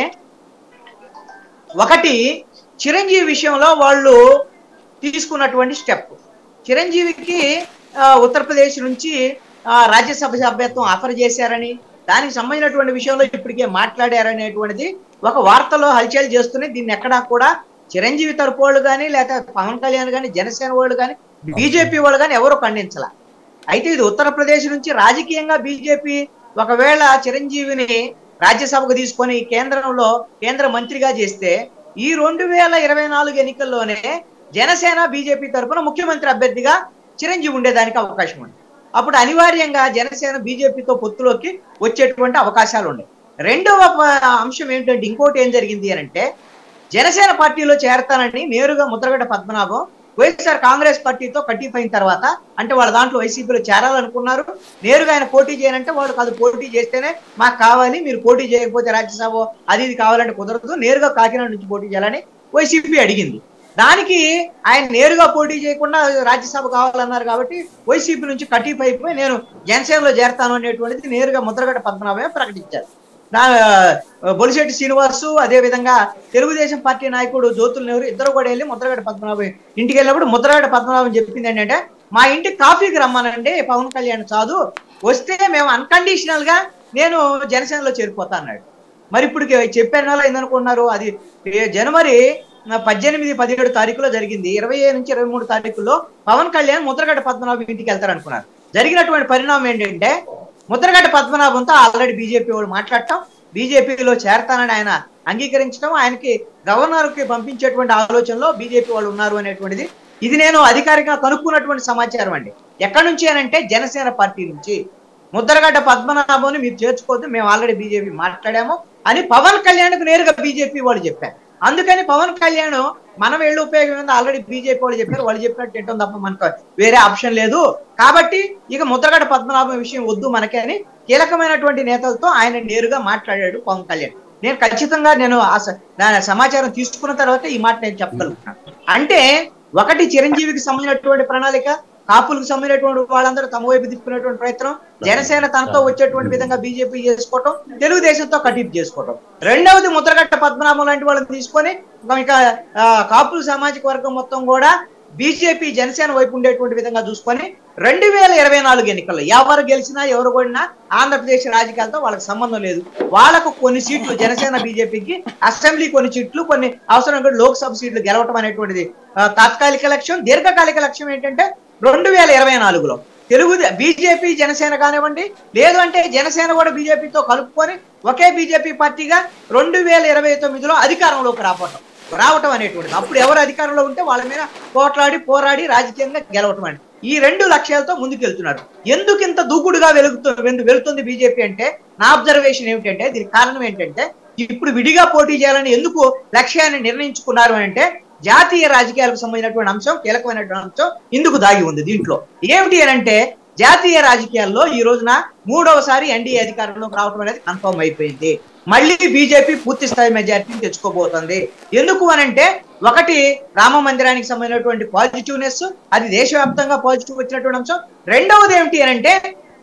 ఒకటి చిరంజీవి విషయంలో వాళ్ళు తీసుకున్నటువంటి స్టెప్ చిరంజీవికి ఆ, ఉత్తరప్రదేశ్ నుంచి ఆ, రాజ్యసభ సభ్యత్వం ఆఫర్ చేశారని దానికి సంబంధించినటువంటి విషయంలో ఇప్పటికే మాట్లాడారనేటువంటిది ఒక వార్తలో హల్చల్ చేస్తూనే దీన్ని ఎక్కడా కూడా చిరంజీవి తరపు వాళ్ళు కానీ లేకపోతే పవన్ కళ్యాణ్ కానీ జనసేన వాళ్ళు కానీ బీజేపీ వాళ్ళు కానీ ఎవరు ఖండించాల అయితే ఇది ఉత్తరప్రదేశ్ నుంచి రాజకీయంగా బీజేపీ ఒకవేళ చిరంజీవిని రాజ్యసభకు తీసుకొని కేంద్రంలో కేంద్ర మంత్రిగా చేస్తే ఈ రెండు వేల ఇరవై నాలుగు ఎన్నికల్లోనే జనసేన బీజేపీ తరఫున ముఖ్యమంత్రి అభ్యర్థిగా చిరంజీవి ఉండేదానికి అవకాశం ఉంది అప్పుడు అనివార్యంగా జనసేన బీజేపీతో పొత్తులోకి వచ్చేటువంటి అవకాశాలు ఉన్నాయి రెండవ ప- అంశం ఏంటంటే ఇంకోటి ఏం జరిగింది అని అంటే జనసేన పార్టీలో చేరతానని నేరుగా ముద్రగడ్డ పద్మనాభం వైఎస్ఆర్ కాంగ్రెస్ పార్టీతో కట్టిపోయిన తర్వాత అంటే వాళ్ళ దాంట్లో వైసీపీలో చేరాలనుకున్నారు నేరుగా ఆయన పోటీ చేయనంటే వాడు కాదు పోటీ చేస్తేనే మాకు కావాలి మీరు పోటీ చేయకపోతే రాజ్యసభ అది ఇది కావాలంటే కుదరదు నేరుగా కాకినాడ నుంచి పోటీ చేయాలని వైసీపీ అడిగింది దానికి ఆయన నేరుగా పోటీ చేయకుండా రాజ్యసభ కావాలన్నారు కాబట్టి వైసీపీ నుంచి కటీఫ్ అయిపోయి నేను జనసేనలో చేరతాను అనేటువంటిది నేరుగా ముద్రగడ్డ పద్మనాభమే ప్రకటించారు నా బొలిశెట్టి శ్రీనివాసు అదే విధంగా తెలుగుదేశం పార్టీ నాయకుడు జ్యోతుల నెహ్రూ ఇద్దరు కూడా వెళ్ళి ముద్రగడ్డ పద్మనాభం ఇంటికి వెళ్ళినప్పుడు ముద్రగడ్డ పద్మనాభం చెప్పింది ఏంటంటే మా ఇంటికి కాఫీకి రమ్మనండి పవన్ కళ్యాణ్ చాదు వస్తే మేము అన్కండిషనల్ గా నేను జనసేనలో చేరిపోతా అన్నాడు మరి ఇప్పుడు చెప్పారు నెల ఏందనుకున్నారు అది ఏ- జనవరి పద్దెనిమిది పదిహేడు తారీఖులో జరిగింది ఇరవై నుంచి ఇరవై మూడు తారీఖుల్లో పవన్ కళ్యాణ్ ముద్రగడ్డ పద్మనాభం ఇంటికి వెళ్తారు అనుకున్నారు జరిగినటువంటి పరిణామం ఏంటంటే ముద్రగడ్డ పద్మనాభంతో ఆల్రెడీ బీజేపీ వాళ్ళు మాట్లాడటం బీజేపీలో చేరతానని ఆయన అంగీకరించడం ఆయనకి గవర్నర్ కి పంపించేటువంటి ఆలోచనలో బీజేపీ వాళ్ళు ఉన్నారు అనేటువంటిది ఇది నేను అధికారికంగా కనుక్కున్నటువంటి సమాచారం అండి ఎక్కడి నుంచి అనంటే జనసేన పార్టీ నుంచి ముద్రగడ్డ పద్మనాభంని మీరు చేర్చుకోవద్దు మేము ఆల్రెడీ బీజేపీ మాట్లాడాము అని పవన్ కళ్యాణ్కు నేరుగా బీజేపీ వాళ్ళు చెప్పారు అందుకని పవన్ కళ్యాణ్ మనం వెళ్ళి ఉపయోగం ఏందో ఆల్రెడీ బీజేపీ వాళ్ళు చెప్పారు వాళ్ళు చెప్పినట్టు ఏంటో తప్ప మనకు వేరే ఆప్షన్ లేదు కాబట్టి ఇక ముద్రగడ్డ పద్మనాభం విషయం వద్దు మనకే అని కీలకమైనటువంటి నేతలతో ఆయన నేరుగా మాట్లాడాడు పవన్ కళ్యాణ్ నేను ఖచ్చితంగా నేను ఆ స- దాని సమాచారం తీసుకున్న తర్వాత ఈ మాట నేను చెప్పగలుగుతున్నాను అంటే ఒకటి చిరంజీవికి సంబంధించినటువంటి ప్రణాళిక కాపులకు సంబంధించినటువంటి వాళ్ళందరూ తమ వైపు తిప్పుకునేటువంటి ప్రయత్నం జనసేన తనతో వచ్చేటువంటి విధంగా బీజేపీ చేసుకోవటం తెలుగుదేశంతో కటీప్ చేసుకోవటం రెండవది ముద్రగట్ట పద్మనాభం లాంటి వాళ్ళని తీసుకొని ఇక ఆ, కాపుల సామాజిక వర్గం మొత్తం కూడా బీజేపీ జనసేన వైపు ఉండేటువంటి విధంగా చూసుకొని రెండు వేల ఇరవై నాలుగు ఎన్నికల్లో ఎవరు గెలిచినా ఎవరు కొడినా ఆంధ్రప్రదేశ్ రాజకీయాలతో వాళ్ళకి సంబంధం లేదు వాళ్ళకు కొన్ని సీట్లు జనసేన బీజేపీకి అసెంబ్లీ కొన్ని సీట్లు కొన్ని అవసరం కూడా లోక్సభ సీట్లు గెలవటం అనేటువంటిది ఆ, తాత్కాలిక లక్ష్యం దీర్ఘకాలిక లక్ష్యం ఏంటంటే రెండు వేల ఇరవై నాలుగులో తెలుగు బీజేపీ జనసేన కానివ్వండి లేదు అంటే జనసేన కూడా బీజేపీతో కలుపుకొని ఒకే బీజేపీ పార్టీగా రెండు వేల ఇరవై తొమ్మిదిలో అధికారంలోకి రావటం రావటం అనేటువంటిది అప్పుడు ఎవరు అధికారంలో ఉంటే వాళ్ళ మీద పోట్లాడి పోరాడి రాజకీయంగా గెలవటం అని ఈ రెండు లక్ష్యాలతో ముందుకెళ్తున్నారు ఎందుకు ఇంత దూకుడుగా వెలుగుతూ వెలు- వెళుతుంది బీజేపీ అంటే నా అబ్జర్వేషన్ ఏమిటంటే దీనికి కారణం ఏంటంటే ఇప్పుడు విడిగా పోటీ చేయాలని ఎందుకు లక్ష్యాన్ని నిర్ణయించుకున్నారు అని అంటే జాతీయ రాజకీయాలకు సంబంధించినటువంటి అంశం కీలకమైనటువంటి అంశం ఇందుకు దాగి ఉంది దీంట్లో ఏమిటి అని అంటే జాతీయ రాజకీయాల్లో ఈ రోజున మూడవసారి ఎన్డీఏ అధికారంలోకి రావడం అనేది కన్ఫర్మ్ అయిపోయింది మళ్ళీ బీజేపీ పూర్తి స్థాయి మెజారిటీని తెచ్చుకోబోతుంది ఎందుకు అనంటే ఒకటి రామ మందిరానికి సంబంధించినటువంటి పాజిటివ్నెస్ అది దేశవ్యాప్తంగా పాజిటివ్ వచ్చినటువంటి అంశం రెండవది ఏమిటి అని అంటే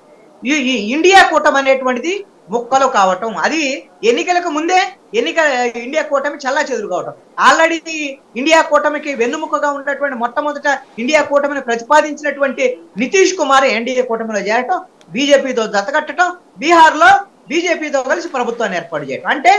ఈ ఈ ఇండియా కూటమి అనేటువంటిది ముక్కలు కావటం అది ఎన్నికలకు ముందే ఎన్నిక ఇండియా కూటమి చల్లా చెదురు కావటం ఆల్రెడీ ఇండియా కూటమికి వెన్నుముకగా ఉన్నటువంటి మొట్టమొదట ఇండియా కూటమిని ప్రతిపాదించినటువంటి నితీష్ కుమార్ ఎన్డీఏ కూటమిలో చేరటం బీజేపీతో జతకట్టడం బీహార్లో బీజేపీతో కలిసి ప్రభుత్వాన్ని ఏర్పాటు చేయటం అంటే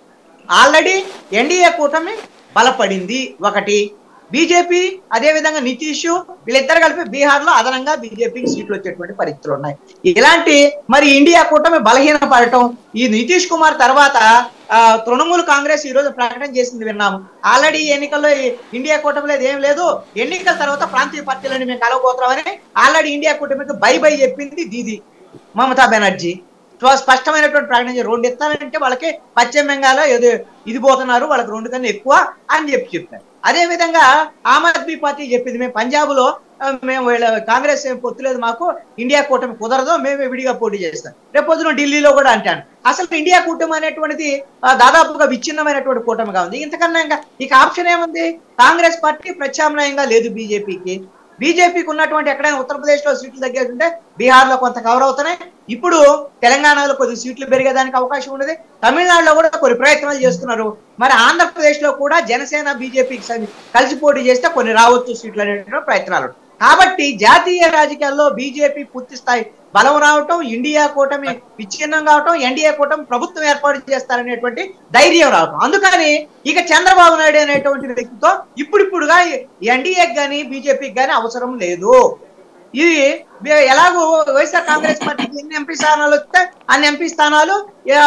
ఆల్రెడీ ఎన్డీఏ కూటమి బలపడింది ఒకటి బీజేపీ అదేవిధంగా నితీష్ వీళ్ళిద్దరు కలిపి బీహార్ లో అదనంగా బీజేపీకి సీట్లు వచ్చేటువంటి పరిస్థితులు ఉన్నాయి ఇలాంటి మరి ఇండియా కూటమి బలహీనపడటం ఈ నితీష్ కుమార్ తర్వాత ఆ, తృణమూల్ కాంగ్రెస్ ఈ రోజు ప్రకటన చేసింది విన్నాము ఆల్రెడీ ఈ ఎన్నికల్లో ఈ ఇండియా కూటమి లేదు ఏం లేదు ఎన్నికల తర్వాత ప్రాంతీయ పార్టీలను మేము కలవబోతున్నామని ఆల్రెడీ ఇండియా కూటమికి బై బై చెప్పింది దీది మమతా బెనర్జీ స్వ- స్పష్టమైనటువంటి ప్రకటన చేశారు. రెండు ఇస్తానంటే వాళ్ళకి పశ్చిమ బెంగాల్ ఏదో ఇది పోతున్నారు వాళ్ళకి రెండు కన్నా ఎక్కువ అని చెప్పి చెప్పారు అదే విధంగా ఆమ్ ఆద్మీ పార్టీ చెప్పింది మేము పంజాబ్ లో ఆ, మేము వీళ్ళ కాంగ్రెస్ ఏం పొత్తులేదు మాకు ఇండియా కూటమి కుదరదు మేమే విడిగా పోటీ చేస్తాం రేపు పొద్దున ఢిల్లీలో కూడా అంటాను అసలు ఇండియా కూటమి అనేటువంటిది ఆ, దాదాపుగా విచ్ఛిన్నమైనటువంటి కూటమిగా ఉంది ఇంతకన్నా ఇంకా ఇక ఆప్షన్ ఏముంది కాంగ్రెస్ పార్టీ ప్రత్యామ్నాయంగా లేదు బీజేపీకి బీజేపీకి ఉన్నటువంటి ఎక్కడైనా ఉత్తరప్రదేశ్ లో సీట్లు తగ్గేటుంటే బీహార్ లో కొంత కవర్ అవుతున్నాయి ఇప్పుడు తెలంగాణలో కొద్ది సీట్లు పెరిగేదానికి అవకాశం ఉన్నది తమిళనాడులో కూడా కొన్ని ప్రయత్నాలు చేస్తున్నారు మరి ఆంధ్రప్రదేశ్ లో కూడా జనసేన బీజేపీకి సమి- కలిసి పోటీ చేస్తే కొన్ని రావచ్చు సీట్లు అనేటువంటి ప్రయత్నాలు కాబట్టి జాతీయ రాజకీయాల్లో బీజేపీ పూర్తి స్థాయి బలం రావటం ఇండియా కూటమి విచ్ఛిన్నం కావటం ఎన్డీఏ కూటమి ప్రభుత్వం ఏర్పాటు చేస్తారనేటువంటి ధైర్యం రావటం అందుకని ఇక చంద్రబాబు నాయుడు అనేటువంటి వ్యక్తితో ఇప్పుడిప్పుడుగా ఎన్డీఏకి కానీ బీజేపీకి కానీ అవసరం లేదు ఇది బి- ఎలాగో వైఎస్ఆర్ కాంగ్రెస్ పార్టీకి ఎన్ని ఎంపీ స్థానాలు వస్తే అన్ని ఎంపీ స్థానాలు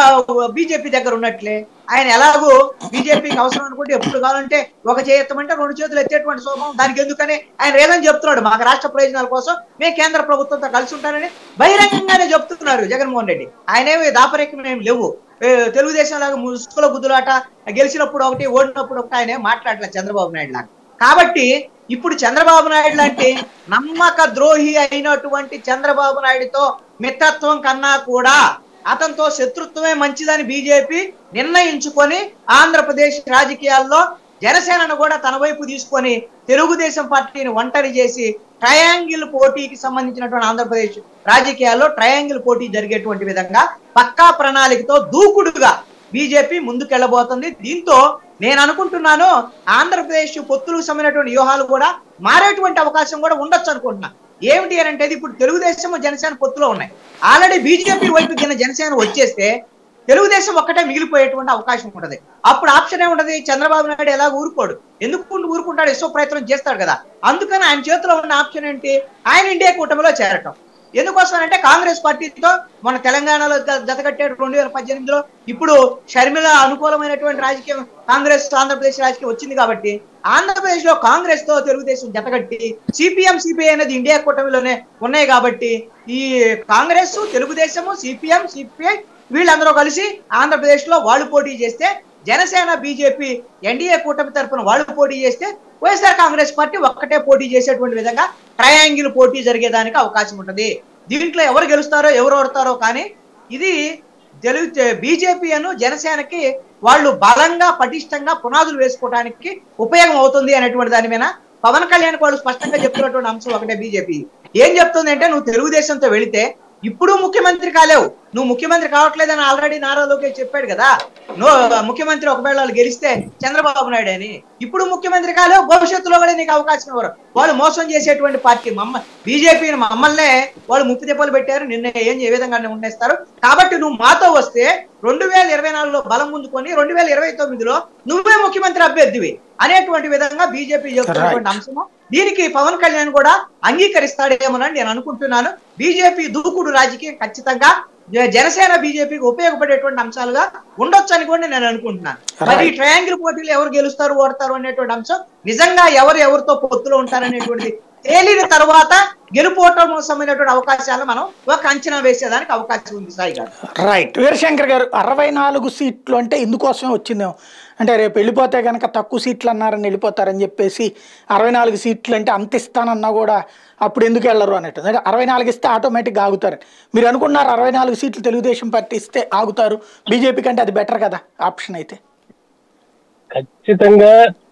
బీజేపీ దగ్గర ఉన్నట్లే ఆయన ఎలాగో బీజేపీకి అవసరం అనుకుంటే ఎప్పుడు కావాలంటే ఒక చేయత్తమంటే రెండు చేతులు ఎత్తేటువంటి స్వభావం దానికి ఎందుకని ఆయన ఏదని చెప్తున్నాడు మాకు రాష్ట్ర ప్రయోజనాల కోసం మేము కేంద్ర ప్రభుత్వంతో కలిసి ఉంటానని బహిరంగంగానే చెప్తున్నారు జగన్మోహన్ రెడ్డి ఆయనేమి దాపరికం ఏమి లేవు ఏ, తెలుగుదేశం లాగా ముసుగుల గుద్దులాట గెలిచినప్పుడు ఒకటి ఓడినప్పుడు ఒకటి ఆయన ఏం మాట్లాడలేదు చంద్రబాబు నాయుడు లాగా కాబట్టి ఇప్పుడు చంద్రబాబు నాయుడు లాంటి నమ్మక ద్రోహి అయినటువంటి చంద్రబాబు నాయుడుతో మిత్రత్వం కన్నా కూడా అతనితో శత్రుత్వమే మంచిదని బీజేపీ నిర్ణయించుకొని ఆంధ్రప్రదేశ్ రాజకీయాల్లో జనసేనను కూడా తన వైపు తీసుకొని తెలుగుదేశం పార్టీని ఒంటరి చేసి ట్రయాంగిల్ పోటీకి సంబంధించినటువంటి ఆంధ్రప్రదేశ్ రాజకీయాల్లో ట్రయాంగిల్ పోటీ జరిగేటువంటి విధంగా పక్కా ప్రణాళికతో దూకుడుగా బీజేపీ ముందుకెళ్లబోతుంది దీంతో నేను అనుకుంటున్నాను ఆంధ్రప్రదేశ్ పొత్తులకు సంబంధించినటువంటి వ్యూహాలు కూడా మారేటువంటి అవకాశం కూడా ఉండొచ్చు అనుకుంటున్నా ఏమిటి అని అంటే ఇప్పుడు తెలుగుదేశం జనసేన పొత్తులో ఉన్నాయి ఆల్రెడీ బీజేపీ వైపు కింద జనసేన వచ్చేస్తే తెలుగుదేశం ఒక్కటే మిగిలిపోయేటువంటి అవకాశం ఉంటది అప్పుడు ఆప్షన్ ఏముంటది చంద్రబాబు నాయుడు ఎలా ఊరుకోడు ఎందుకు ఊరుకుంటాడు ఎస్ఓ ప్రయత్నం చేస్తాడు కదా అందుకని ఆయన చేతిలో ఉన్న ఆప్షన్ ఏంటి ఆయన ఇండియా కూటమిలో చేరటం ఎందుకోసం అంటే కాంగ్రెస్ పార్టీతో మన తెలంగాణలో జ- జతకట్టాడు రెండు వేల పద్దెనిమిదిలో ఇప్పుడు షర్మిల అనుకూలమైనటువంటి రాజకీయం కాంగ్రెస్ ఆంధ్రప్రదేశ్ రాజకీయం వచ్చింది కాబట్టి ఆంధ్రప్రదేశ్ లో కాంగ్రెస్ తో తెలుగుదేశం జతకట్టి సిపిఎం సిపిఐ అనేది ఇండియా కూటమిలోనే ఉన్నాయి కాబట్టి ఈ కాంగ్రెస్ తెలుగుదేశము సిపిఎం సిపిఐ వీళ్ళందరూ కలిసి ఆంధ్రప్రదేశ్ లో వాళ్ళు పోటీ చేస్తే జనసేన బీజేపీ ఎన్డీఏ కూటమి తరపున వాళ్ళు పోటీ చేస్తే వైఎస్ఆర్ కాంగ్రెస్ పార్టీ ఒక్కటే పోటీ చేసేటువంటి విధంగా ట్రయాంగిల్ పోటీ జరిగేదానికి అవకాశం ఉంటుంది దీంట్లో ఎవరు గెలుస్తారో ఎవరు ఓడతారో కానీ ఇది తెలుగు బీజేపీ అను జనసేనకి వాళ్ళు బలంగా పటిష్టంగా పునాదులు వేసుకోవడానికి ఉపయోగం అవుతుంది అనేటువంటి దాని మీద పవన్ కళ్యాణ్ వాళ్ళు స్పష్టంగా చెప్తున్నటువంటి అంశం ఒకటే బీజేపీ ఏం చెప్తుంది అంటే నువ్వు తెలుగుదేశంతో వెళితే ఇప్పుడు ముఖ్యమంత్రి కాలేవు నువ్వు ముఖ్యమంత్రి కావట్లేదని ఆల్రెడీ నారా లోకేష్ చెప్పాడు కదా నువ్వు ముఖ్యమంత్రి ఒకవేళ వాళ్ళు గెలిస్తే చంద్రబాబు నాయుడు అని ఇప్పుడు ముఖ్యమంత్రి కాలేవు భవిష్యత్తులో కూడా నీకు అవకాశం ఇవ్వరు వాళ్ళు మోసం చేసేటువంటి పార్టీ మమ్మ బీజేపీని మమ్మల్నే వాళ్ళు ముప్పు దెబ్బలు పెట్టారు నిన్న ఏం ఏ విధంగా ఉండేస్తారు కాబట్టి నువ్వు మాతో వస్తే రెండు వేల ఇరవై నాలుగులో బలం ముందుకొని రెండు వేల ఇరవై తొమ్మిదిలో నువ్వే ముఖ్యమంత్రి అభ్యర్థివి అనేటువంటి విధంగా బీజేపీ చెప్తున్నటువంటి అంశము దీనికి పవన్ కళ్యాణ్ కూడా అంగీకరిస్తాడేమోనని నేను అనుకుంటున్నాను బీజేపీ దూకుడు రాజకీయం ఖచ్చితంగా జ- జనసేన బీజేపీకి ఉపయోగపడేటువంటి అంశాలుగా ఉండొచ్చు అని కూడా నేను అనుకుంటున్నాను మరి ఈ ట్రయాంగిల్ పోటీలు ఎవరు గెలుస్తారు ఓడతారు అనేటువంటి అంశం నిజంగా ఎవరు ఎవరితో పొత్తులో ఉంటారనేటువంటిది తేలిన తర్వాత గెలుపోవటం సంబంధించినటువంటి అవకాశాలు మనం ఒక అంచనా వేసేదానికి అవకాశం ఉంది సాయి గారు రైట్ వీరశంకర్ గారు అరవై నాలుగు సీట్లు అంటే ఇందుకోసమే వచ్చిందేమో అంటే రేపు వెళ్ళిపోతే కనుక తక్కువ సీట్లు అన్నారని వెళ్ళిపోతారని చెప్పేసి అరవై నాలుగు సీట్లు అంటే అంత ఇస్తానన్నా కూడా అప్పుడు ఎందుకు వెళ్ళరు అన్నట్టు అంటే అరవై నాలుగు ఇస్తే ఆటోమేటిక్గా ఆగుతారు మీరు అనుకున్నారు అరవై నాలుగు సీట్లు తెలుగుదేశం పార్టీ ఇస్తే ఆగుతారు బీజేపీ కంటే అది బెటర్ కదా ఆప్షన్ అయితే ఖచ్చితంగా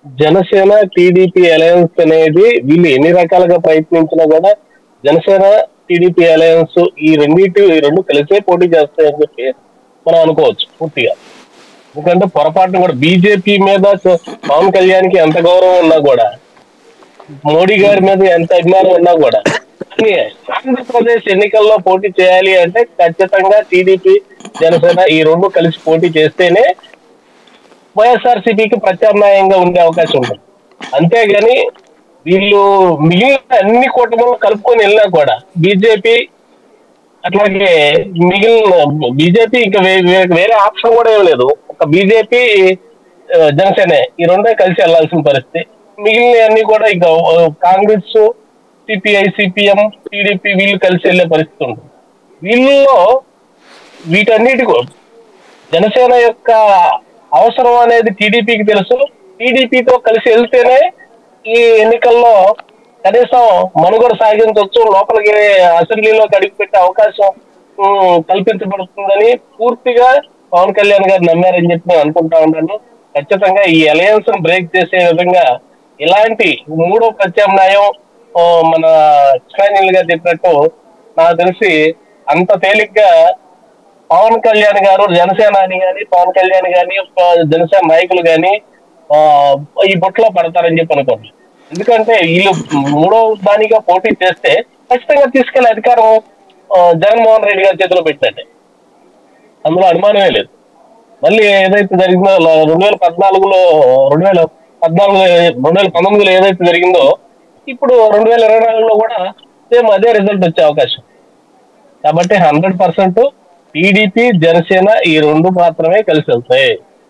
జనసేన టీడీపీ అలయన్స్ అనేది వీళ్ళు ఎన్ని రకాలుగా ప్రయత్నించినా కూడా జనసేన టీడీపీ అలయన్స్ ఈ రెండింటి ఈ రెండు కలిసే పోటీ చేస్తాయని చెప్పి మనం అనుకోవచ్చు పూర్తిగా ఎందుకంటే పొరపాటున కూడా బీజేపీ మీద చ- పవన్ కళ్యాణ్కి ఎంత గౌరవం ఉన్నా కూడా మోడీ గారి మీద ఎంత అభిమానం ఉన్నా కూడా కానీ ఆంధ్రప్రదేశ్ ఎన్నికల్లో పోటీ చేయాలి అంటే ఖచ్చితంగా టీడీపీ జనసేన ఈ రెండు కలిసి పోటీ చేస్తేనే వైఎస్ఆర్సీపీకి ప్రత్యామ్నాయంగా ఉండే అవకాశం ఉంటుంది అంతేగాని వీళ్ళు మిగిలిన అన్ని కూటములు కలుపుకొని వెళ్ళినా కూడా బీజేపీ అట్లాగే మిగిలిన బీజేపీ ఇంకా వే- వే- వేరే ఆప్షన్ కూడా ఏం లేదు ఒక బీజేపీ జనసేన ఈ రెండే కలిసి వెళ్లాల్సిన పరిస్థితి మిగిలిన అన్ని కూడా ఇంకా ఆ, కాంగ్రెస్ సిపిఐ సిపిఎం టీడీపీ వీళ్ళు కలిసి వెళ్ళే పరిస్థితి ఉంటుంది వీళ్ళలో వీటన్నిటి కూ- జనసేన యొక్క అవసరం అనేది టీడీపీకి తెలుసు టీడీపీతో కలిసి వెళ్తేనే ఈ ఎన్నికల్లో కనీసం మనుగడ సాగించవచ్చు లోపలికి అసెంబ్లీలోకి అడుగుపెట్టే అవకాశం ఉమ్, కల్పించబడుతుందని పూర్తిగా పవన్ కళ్యాణ్ గారు నమ్మారని చెప్పి నేను అనుకుంటా ఉన్నాను ఖచ్చితంగా ఈ అలయన్స్ బ్రేక్ చేసే విధంగా ఇలాంటి మూడో ప్రత్యామ్నాయం ఆ, మన కృష్ణాంజలి గారు చెప్పినట్టు నాకు తెలిసి అంత తేలిగ్గా పవన్ కళ్యాణ్ గారు జనసేన అని గాని పవన్ కళ్యాణ్ గాని ఆ, జనసేన నాయకులు గాని ఆ, ఈ బొట్లో పడతారని చెప్పి అనుకోండి ఎందుకంటే వీళ్ళు మూడో దానిగా పోటీ చేస్తే ఖచ్చితంగా తీసుకెళ్లే అధికారం ఆ, జగన్మోహన్ రెడ్డి గారి చేతిలో పెట్టండి అందులో అనుమానమే లేదు మళ్ళీ ఏదైతే జరిగిందో ల- రెండు వేల పద్నాలుగులో రెండు వేల పద్నాలుగు రెండు వేల పంతొమ్మిదిలో ఏదైతే జరిగిందో ఇప్పుడు రెండు వేల ఇరవై నాలుగులో కూడా సేమ్ అదే రిజల్ట్ వచ్చే అవకాశం కాబట్టి హండ్రెడ్ పర్సెంట్ టీడీపీ జనసేన ఈ రెండు మాత్రమే కలిసి వెళ్తాయి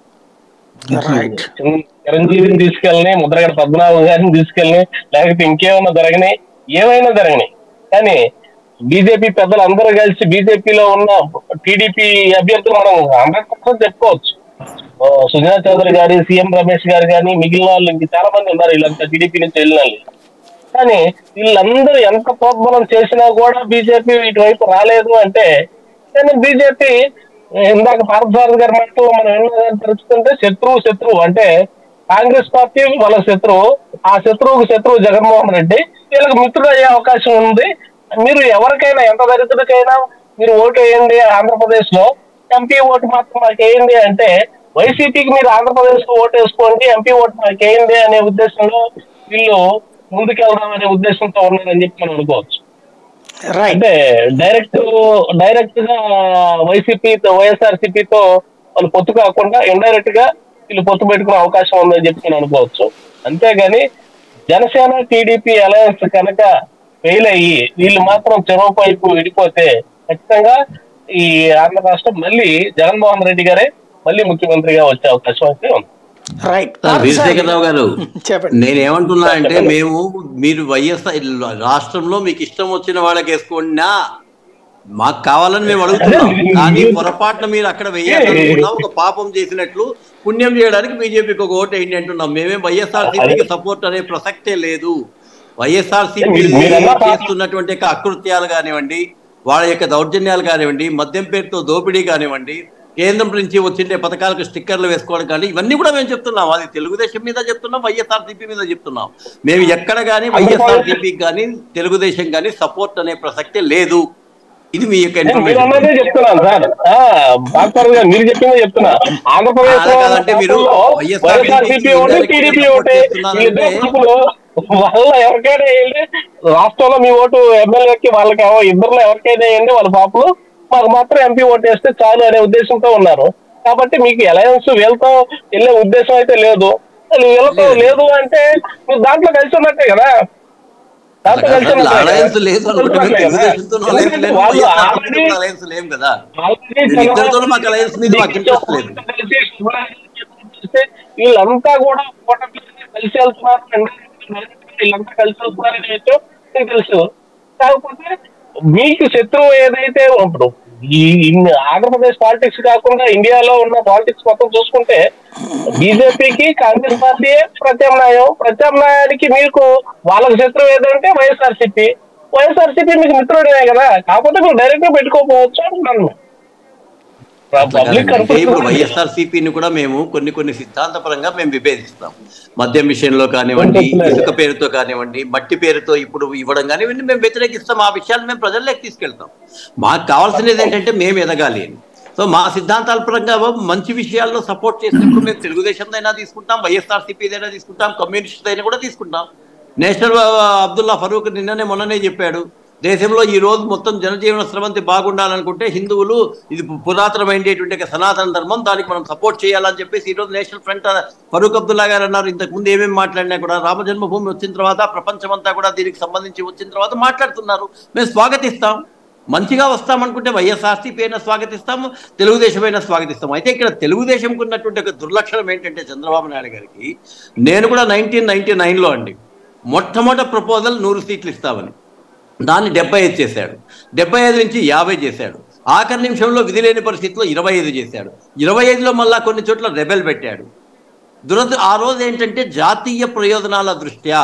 రైట్ చిన్న- చిరంజీవిని తీసుకెళ్ళని ముద్రగడ పద్మనాభం గారిని తీసుకెళ్ళని లేకపోతే ఇంకేమైనా జరగని ఏమైనా జరగని కానీ బీజేపీ పెద్దలు అందరూ కలిసి బీజేపీలో ఉన్న టీడీపీ అభ్యర్థులు మనం హండ్రెడ్ పర్సెంట్ చెప్పుకోవచ్చు ఓ, సుజనా చౌదరి గారి సీఎం రమేష్ గారు కానీ మిగిలిన వాళ్ళు ఇంక చాలా మంది ఉన్నారు వీళ్ళంతా టీడీపీ నుంచి వెళ్ళిన వాళ్ళు కానీ వీళ్ళందరూ ఎంత ప్రోద్బలం చేసినా కూడా బీజేపీ ఇటువైపు రాలేదు అంటే కానీ బీజేపీ ఇందాక పార్థసారథి గారి మాటలో మనం విన్నదాన్ని తెలుసుకుంటే శత్రువు శత్రువు అంటే కాంగ్రెస్ పార్టీ వాళ్ళ శత్రువు ఆ శత్రువుకు శత్రువు జగన్మోహన్ రెడ్డి వీళ్ళకి మిత్రుడు అయ్యే అవకాశం ఉంది మీరు ఎవరికైనా ఎంత దరిద్రుడికైనా మీరు ఓటు వేయండి ఆంధ్రప్రదేశ్ లో ఎంపీ ఓటు మాత్రం మాకు వేయండి అంటే వైసీపీకి మీరు ఆంధ్రప్రదేశ్ లో ఓటు వేసుకోండి ఎంపీ ఓటు మాకు వేయండి అనే ఉద్దేశంలో వీళ్ళు ముందుకెళ్దాం అనే ఉద్దేశంతో ఉన్నారని చెప్పి మనం అనుకోవచ్చు రైట్ అంటే డైరెక్ట్ డైరెక్ట్ గా వైసీపీ వైఎస్ఆర్ సిపితో వాళ్ళు పొత్తు కాకుండా ఇండైరెక్ట్ గా వీళ్ళు పొత్తు పెట్టుకునే అవకాశం ఉందని చెప్పి నేను అనుకోవచ్చు అంతేగాని జనసేన టీడీపీ అలయన్స్ కనుక ఫెయిల్ అయ్యి వీళ్ళు మాత్రం చెరవ వైపు విడిపోతే ఖచ్చితంగా ఈ ఆంధ్ర రాష్ట్రం మళ్ళీ జగన్మోహన్ రెడ్డి గారే మళ్ళీ ముఖ్యమంత్రిగా వచ్చే అవకాశం అయితే ఉంది రైట్ వీరశేఖరరావు గారు చెప్పండి నేనేమంటున్నా అంటే మేము మీరు వైఎస్ఆర్ రాష్ట్రంలో మీకు ఇష్టం వచ్చిన వాళ్ళకి వేసుకోండినా మాకు కావాలని మేము అడుగుతున్నాం కానీ పొరపాటున మీరు అక్కడ వేయాలనుకున్నా ఒక పాపం చేసినట్లు పుణ్యం చేయడానికి బీజేపీకి ఒక ఓటు వేయండి అంటున్నాం మేమేం వైఎస్ఆర్ సిపికి సపోర్ట్ అనే ప్రసక్తే లేదు వైఎస్ఆర్ సిపి మీరు- మీరన్న పాపం- చేస్తున్నటువంటి యొక్క అకృత్యాలు కానివ్వండి వాళ్ళ యొక్క దౌర్జన్యాలు కానివ్వండి మద్యం పేరుతో దోపిడీ కానివ్వండి కేంద్రం నుంచి వచ్చిండే పథకాలకు స్టిక్కర్లు వేసుకోవడం కానీ ఇవన్నీ కూడా మేము చెప్తున్నాం అది తెలుగుదేశం మీద చెప్తున్నాం వైఎస్ఆర్ సిపి మీద చెప్తున్నాం మేము ఎక్కడ కానీ వైఎస్ఆర్ సిపికి కానీ తెలుగుదేశం కానీ సపోర్ట్ అనే ప్రసక్తే లేదు ఇది మీ యొక్క నేను మీరు ఇన్ఫర్మేషన్ అన్నదే చెప్తున్నాను సార్ ఆ, భాస్కర్ గారు మీరు చెప్పిందే చెప్తున్నా ఆంధ్రప్రదేశ్ అలా కాదంటే మీరు వైఎస్ఆర్ వైఎస్ఆర్సీపీ ఒకటి ఇండైరెక్ట్ టీడీపీ సపోర్ట్ ఒకటి చేస్తున్నారంటే- వీళ్ళిద్దరు గ్రూపులు వాళ్ళ ఎవరికైనా వేయండి రాష్ట్రంలో మీ ఓటు ఎమ్మెల్యేకి వాళ్ళకి ఎవ- ఇద్దరులో ఎవరికైనా వేయండి వాళ్ళ పాపలు మాకు మాత్రం ఎంపీ ఓటు వేస్తే చాలు అనే ఉద్దేశంతో ఉన్నారు కాబట్టి మీకు అలయన్స్ వీళ్ళతో వెళ్ళే ఉద్దేశం అయితే లేదు అసలు వీళ్ళతో లేదు అంటే మీరు దాంట్లో కలిసి ఉన్నట్టే కదా దాంట్లో కలిసి ఉన్నట్టే కదా. అలయన్స్ లేదు అనుకుంటే మేము కలిసి ఉన్నట్టే కదా. తెలుగుదేశంతో అలయన్స్ ఎందుకంటే లేదు వాళ్ళు వైఎస్ఆర్ already- సిపితో అలయన్స్ లేం కదా ఆల్రెడీ మీరు ఇద్దరితోనూ మాకు alliance మీద మాకు interest లేదు. చేస్తే వీళ్ళంతా కూడా కూటమి కలిసి వెళ్తున్నారు వీళ్ళంతా కలిసి వెళ్తున్నారు అనే విషయం మీకు తెలుసు కాకపోతే మీకు శత్రువు ఏదైతే ఇప్పుడు ఈ ఇన్ని ఆంధ్రప్రదేశ్ పాలిటిక్స్ కాకుండా ఇండియాలో ఉన్న పాలిటిక్స్ మొత్తం చూసుకుంటే బీజేపీకి కాంగ్రెస్ పార్టీ ప్రత్యామ్నాయం ప్రత్యామ్నాయానికి మీకు వాళ్ళకి శత్రువు ఏదంటే వైఎస్ఆర్సీపీ వైఎస్ఆర్సీపీ మీకు మిత్రుడే కదా కాకపోతే మీరు డైరెక్ట్ గా పెట్టుకోకపోవచ్చు అంటున్నాను అట్లా పబ్లిక్ కాదండి. అంటే ఇప్పుడు కనిపిస్తుంది వైఎస్ఆర్ సిపిని కూడా మేము కొన్ని కొన్ని సిద్ధాంతపరంగా మేము విభేదిస్తాం మద్యం విషయంలో కానివ్వండి ఉంటుంది. ఇసుక పేరుతో కానివ్వండి మట్టి పేరుతో ఇప్పుడు ఇవ్వడం కానివ్వండి మేము వ్యతిరేకిస్తాం ఆ విషయాలు మేము ప్రజల్లోకి తీసుకెళ్తాం మాకు కావాల్సినది ఏంటంటే మేము ఎదగాలి అని సో మా సిద్ధాంతాల పరంగా మంచి విషయాల్లో సపోర్ట్ చేసినప్పుడు మేము తెలుగుదేశం అయినా తీసుకుంటాం వైఎస్ఆర్ సిపిదైనా తీసుకుంటాం కమ్యూనిస్ట్ అయినా కూడా తీసుకుంటాం నేషనల్ అబ్దుల్లా ఫరూక్ నిన్ననే మొన్ననే చెప్పాడు దేశంలో ఈ రోజు మొత్తం జనజీవన స్రవంతి బాగుండాలనుకుంటే హిందువులు ఇది పురాతనమైనటువంటి ఒక సనాతన ధర్మం దానికి మనం సపోర్ట్ చేయాలని చెప్పేసి ఈ రోజు నేషనల్ ఫ్రంట్ ఫరూక్ అబ్దుల్లా గారు అన్నారు ఇంతకు ముందు ఏమేమి మాట్లాడినా కూడా రామ జన్మభూమి వచ్చిన తర్వాత ప్రపంచమంతా కూడా దీనికి సంబంధించి వచ్చిన తర్వాత మాట్లాడుతున్నారు మేము స్వాగతిస్తాం మంచిగా వస్తామనుకుంటే వైఎస్ఆర్సీపీ అయినా స్వాగతిస్తాము తెలుగుదేశం అయినా స్వాగతిస్తాము అయితే ఇక్కడ తెలుగుదేశంకు ఉన్నటువంటి ఒక దుర్లక్షణం ఏంటంటే చంద్రబాబు నాయుడు గారికి నేను కూడా నైన్టీన్ నైన్టీ నైన్లో అండి మొట్టమొదటి ప్రపోజల్ నూరు సీట్లు ఇస్తామని దాన్ని డెబ్బై ఐదు చేశాడు డెబ్బై ఐదు నుంచి యాభై చేశాడు ఆఖరి నిమిషంలో విధి లేని పరిస్థితిలో ఇరవై ఐదు చేశాడు ఇరవై ఐదులో మళ్ళా కొన్ని చోట్ల రెబెల్ పెట్టాడు దురద ఆ రోజు ఏంటంటే జాతీయ ప్రయోజనాల దృష్ట్యా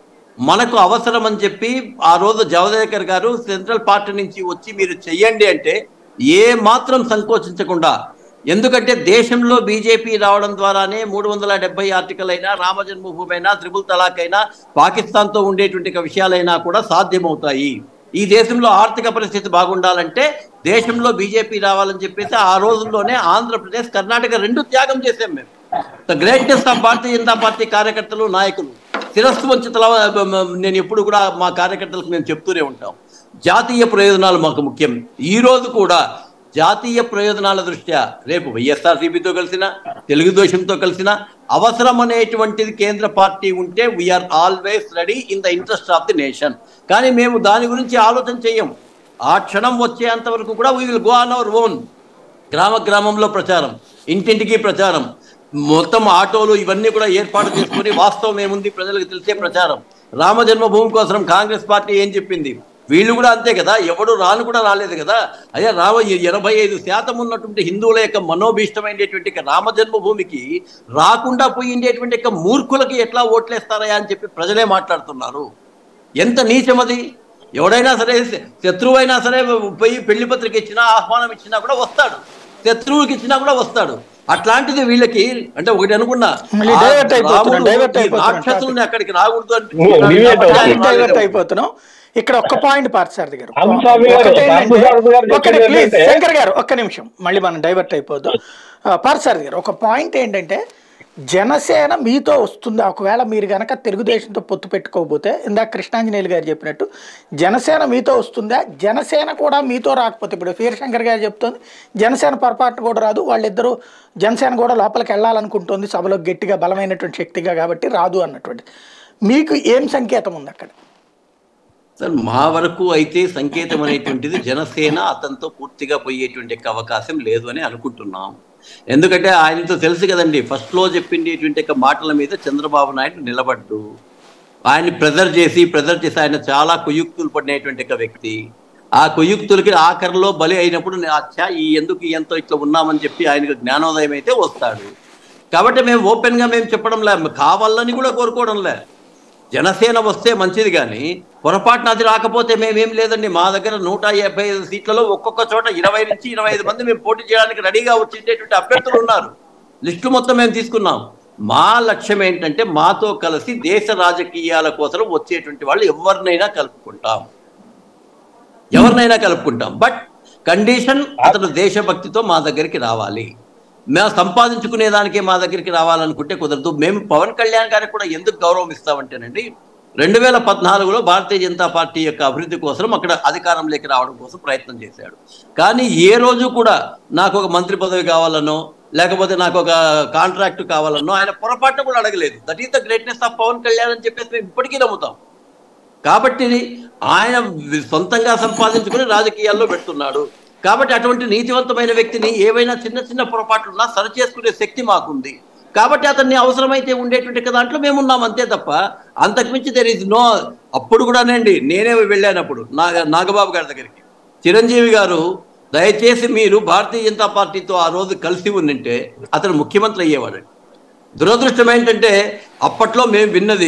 మనకు అవసరం అని చెప్పి ఆ రోజు జవదేకర్ గారు సెంట్రల్ పార్టీ నుంచి వచ్చి మీరు చెయ్యండి అంటే ఏ మాత్రం సంకోచించకుండా ఎందుకంటే దేశంలో బీజేపీ రావడం ద్వారానే మూడు వందల డెబ్బై ఆర్టికల్ అయినా రామ జన్మభూమి అయినా త్రిపుల్ తలాక్ అయినా పాకిస్తాన్తో ఉండేటువంటి ఒక విషయాలైనా కూడా సాధ్యమవుతాయి ఈ దేశంలో ఆర్థిక పరిస్థితి బాగుండాలంటే దేశంలో బీజేపీ రావాలని చెప్పేసి ఆ రోజుల్లోనే ఆంధ్రప్రదేశ్ కర్ణాటక రెండు త్యాగం చేసాం మేము the greatest of Bharatiya Janata party కార్యకర్తలు నాయకులు శిరస్సు వంచి తల నేను ఎప్పుడు కూడా మా కార్యకర్తలకు మేము చెప్తూనే ఉంటాం జాతీయ ప్రయోజనాలు మాకు ముఖ్యం ఈ రోజు కూడా జాతీయ ప్రయోజనాల దృష్ట్యా రేపు వైఎస్ఆర్సీపీతో కలిసిన తెలుగుదేశంతో కలిసిన అవసరం అనేటువంటిది కేంద్ర పార్టీ ఉంటే we're always ready in the interest of the nation కానీ మేము దాని గురించి ఆలోచన చేయం ఆ క్షణం వచ్చేంత వరకు కూడా we will go on our own గ్రామ గ్రామంలో ప్రచారం ఇంటింటికి ప్రచారం మొత్తం ఆటోలు ఇవన్నీ కూడా ఏర్పాటు చేసుకుని వాస్తవం ఏముంది ప్రజలకు తెలిసే ప్రచారం రామ జన్మభూమి కోసం కాంగ్రెస్ పార్టీ ఏం చెప్పింది వీళ్ళు కూడా అంతే కదా ఎవడు రాను కూడా రాలేదు కదా అయ్యా రామ ఎనభై ఐదు శాతం ఉన్నటువంటి హిందువుల యొక్క మనోభీష్టమైనటువంటి యొక్క రామ జన్మభూమికి రాకుండా పోయిండేటువంటి యొక్క మూర్ఖులకి ఎట్లా ఓట్లేస్తారయ్యా అని చెప్పి ప్రజలే మాట్లాడుతున్నారు ఎంత నీచం అది ఎవడైనా సరే శత్రువు అయినా సరే పోయి పెళ్లి పత్రిక ఇచ్చినా ఆహ్వానం ఇచ్చినా కూడా వస్తాడు శత్రువుకి ఇచ్చినా కూడా వస్తాడు అట్లాంటిది వీళ్ళకి అంటే ఒకటి అనుకున్నా మళ్ళీ ఆ divert అయిపోతున్నాం, రాముడు divert ఈ అయిపోతున్నాం. రాక్షసుల్ని అక్కడికి రాకూడదు అని నువ్వు divert కాబట్టి ఆయన అవుతున్నావు. డైవర్ట్ రాలేదు. అయిపోతున్నాం ఇక్కడ ఒక్క పాయింట్ పార్థసారథి గారు రామస్వామి గారు, ఒకటి ఏంటంటే- పార్థసారథి గారు ఒకటి చెప్పింది ప్లీజ్ ఏంటంటే- శంకర్ గారు ఒక్క నిమిషం మళ్ళీ మనం డైవర్ట్ అయిపోద్దాం ఆ, పార్థసారథి గారు ఒక పాయింట్ ఏంటంటే జనసేన మీతో వస్తుందా ఒకవేళ మీరు గనక తెలుగుదేశంతో పొత్తు పెట్టుకోకపోతే ఇందాక కృష్ణాంజనేయులు గారు చెప్పినట్టు జనసేన మీతో వస్తుందా జనసేన కూడా మీతో రాకపోతే ఇప్పుడు వీరశంకర్ గారు చెప్తోంది జనసేన పొరపాటు కూడా రాదు వాళ్ళిద్దరూ జనసేన కూడా లోపలికి వెళ్ళాలనుకుంటుంది సభలో గట్టిగా బలమైనటువంటి శక్తిగా కాబట్టి రాదు అన్నటువంటి మీకు ఏం సంకేతం ఉంది అక్కడ సార్ మా వరకు అయితే సంకేతం అనేటువంటిది జనసేన అతనితో పూర్తిగా పోయేటువంటి యొక్క అవకాశం లేదు అని అనుకుంటున్నాం ఎందుకంటే ఆయనతో తెలుసు కదండి ఫస్ట్ లో చెప్పిండేటువంటి యొక్క మాటల మీద చంద్రబాబు నాయుడు నిలబడ్డు ఆయన్ని ప్రెజర్ చేసి ప్రెజర్ చేసి ఆయన చాలా కుయుక్తులు పడినటువంటి ఒక వ్యక్తి ఆ కుయుక్తులకి ఆఖరిలో బలి అయినప్పుడు నే- అచ్చా ఈ ఎందుకు ఎంతో ఇట్లా ఉన్నామని చెప్పి ఆయనకు జ్ఞానోదయం అయితే వస్తాడు కాబట్టి మేము ఓపెన్ గా మేము చెప్పడం లే కావాలని కూడా కోరుకోవడం లే జనసేన వస్తే మంచిది కానీ పొరపాటున అది రాకపోతే మేమేం లేదండి మా దగ్గర నూట యాభై ఐదు సీట్లలో ఒక్కొక్క చోట ఇరవై నుంచి ఇరవై ఐదు మంది మేము పోటీ చేయడానికి రెడీగా వచ్చేటటువంటి అభ్యర్థులు ఉన్నారు లిస్టు మొత్తం మేము తీసుకున్నాం మా లక్ష్యం ఏంటంటే మాతో కలిసి దేశ రాజకీయాల కోసం వచ్చేటువంటి వాళ్ళు ఎవరినైనా కలుపుకుంటాం ఎవరినైనా కలుపుకుంటాం బట్ కండిషన్ అతను దేశభక్తితో మా దగ్గరికి రావాలి మేము సంపాదించుకునే దానికే మా దగ్గరికి రావాలనుకుంటే కుదరదు మేము పవన్ కళ్యాణ్ గారికి కూడా ఎందుకు గౌరవం ఇస్తామంటేనండి రెండు వేల పద్నాలుగులో భారతీయ జనతా పార్టీ యొక్క అభివృద్ధి కోసం అక్కడ అధికారంలోకి రావడం కోసం ప్రయత్నం చేశాడు కానీ ఏ రోజు కూడా నాకు ఒక మంత్రి పదవి కావాలనో లేకపోతే నాకు ఒక కాంట్రాక్ట్ కావాలనో ఆయన పొరపాటున కూడా అడగలేదు that is the greatness of Pawan Kalyan అని చెప్పేసి మేము ఇప్పటికీ నమ్ముతాం కాబట్టి ఆయన సొంతంగా సంపాదించుకుని రాజకీయాల్లో పెడుతున్నాడు కాబట్టి అటువంటి నీతివంతమైన వ్యక్తిని ఏవైనా చిన్న చిన్న పొరపాట్లున్నా సరి చేసుకునే శక్తి మాకుంది కాబట్టి అతన్ని అవసరమైతే ఉండేటువంటి ఒక దాంట్లో మేము ఉన్నాం అంతే తప్ప అంతకుమించి దెర్ ఇస్ నో అప్పుడు కూడానండి నేనే వెళ్ళానప్పుడు నాగ నాగబాబు గారి దగ్గరికి చిరంజీవి గారు దయచేసి మీరు భారతీయ జనతా పార్టీతో ఆ రోజు కలిసి ఉండింటే అతను ముఖ్యమంత్రి అయ్యేవాడండి దురదృష్టం ఏంటంటే అప్పట్లో మేము విన్నది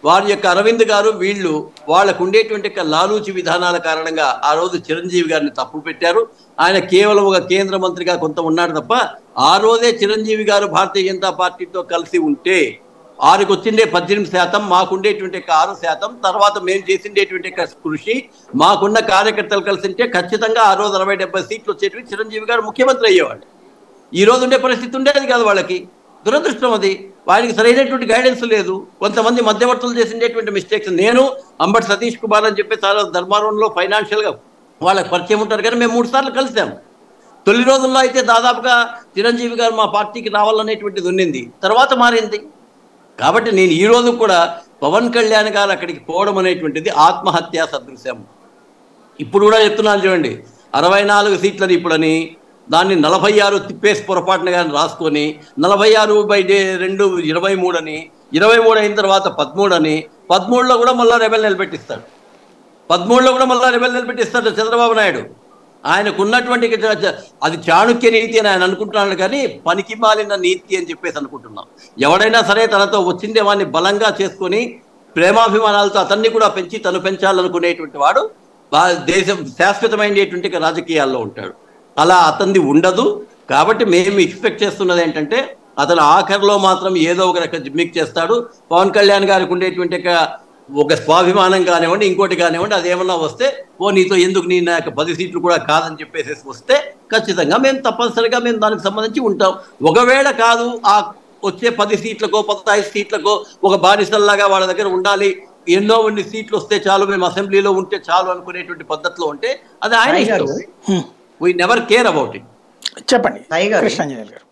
వారి యొక్క అరవింద్ గారు వీళ్ళు వాళ్ళకు ఉండేటువంటి యొక్క లాలూచి విధానాల కారణంగా ఆ రోజు చిరంజీవి గారిని తప్పు పెట్టారు ఆయన కేవలం ఒక కేంద్ర మంత్రిగా కొంత ఉన్నాడు తప్ప ఆ రోజే చిరంజీవి గారు భారతీయ జనతా పార్టీతో కలిసి ఉంటే ఆరుకు వచ్చిండే పద్దెనిమిది శాతం మాకుండేటువంటి యొక్క ఆరు శాతం తర్వాత మేము చేసిండేటువంటి యొక్క కృషి మాకున్న కార్యకర్తలు కలిసి ఉంటే ఖచ్చితంగా ఆ రోజు అరవై డెబ్బై సీట్లు వచ్చేటివి చిరంజీవి గారు ముఖ్యమంత్రి అయ్యేవాళ్ళు ఈ రోజు ఉండే పరిస్థితి ఉండేది కాదు వాళ్ళకి దురదృష్టం అది వారికి సరైనటువంటి గైడెన్స్ లేదు కొంతమంది మధ్యవర్తులు చేసిండేటువంటి మిస్టేక్స్ నేను అంబటి సతీష్ కుమార్ అని చెప్పి చాలా ధర్మారంలో ఫైనాన్షియల్గా వాళ్ళకి పరిచయం ఉంటారు కానీ మేము మూడు సార్లు కలిసాము తొలి రోజుల్లో అయితే దాదాపుగా చిరంజీవి గారు మా పార్టీకి రావాలనేటువంటిది ఉండింది తర్వాత మారింది కాబట్టి నేను ఈ రోజు కూడా పవన్ కళ్యాణ్ గారు అక్కడికి పోవడం అనేటువంటిది ఆత్మహత్యా సదృశ్యం ఇప్పుడు కూడా చెప్తున్నాను చూడండి అరవై నాలుగు సీట్లని ఇప్పుడని దాన్ని నలభై ఆరు తిప్పేసి పొరపాటున కానీ రాసుకొని నలభై ఆరు బై డే రెండు ఇరవై మూడు అని ఇరవై మూడు అయిన తర్వాత పదమూడు అని పదమూడులో కూడా మళ్ళీ రెబెల్ నిలబెట్టిస్తాడు పదమూడులో కూడా మళ్ళీ రెబెల్ నిలబెట్టిస్తాడు చంద్రబాబు నాయుడు ఆయనకు ఉన్నటువంటి చ- చ- అది చాణుక్య నీతి అని ఆయన అనుకుంటున్నాడు కానీ పనికి మాలిన నీతి అని చెప్పేసి అనుకుంటున్నాం ఎవడైనా సరే తనతో వచ్చిందే వాడిని బలంగా చేసుకొని ప్రేమాభిమానాలతో అతన్ని కూడా పెంచి తను పెంచాలనుకునేటువంటి వాడు వా- దేశం శాశ్వతమైనటువంటి రాజకీయాల్లో ఉంటాడు అలా అతనిది ఉండదు కాబట్టి మేము ఎక్స్పెక్ట్ చేస్తున్నది ఏంటంటే అతను ఆఖరిలో మాత్రం ఏదో ఒక రకం జిమ్మిక్ చేస్తాడు పవన్ కళ్యాణ్ గారికి ఉండేటువంటి ఒక ఒక స్వాభిమానం కానివ్వండి ఇంకోటి కానివ్వండి అదేమన్నా వస్తే ఓ నీతో ఎందుకు నీ నాకు పది సీట్లు కూడా కాదని చెప్పేసి వస్తే ఖచ్చితంగా మేము తప్పనిసరిగా మేము దానికి సంబంధించి ఉంటాం ఒకవేళ కాదు ఆ వచ్చే పది సీట్లకో పదహైదు సీట్లకో ఒక బానిసల్లాగా వాళ్ళ దగ్గర ఉండాలి ఎన్నో కొన్ని సీట్లు వస్తే చాలు మేము అసెంబ్లీలో ఉంటే చాలు అనుకునేటువంటి పద్ధతిలో ఉంటే అది ఆయన సాయి గారు, ఇష్టం hmm. We never care about it చెప్పండి సాయి గారు. కృష్ణాంజనేయులు గారు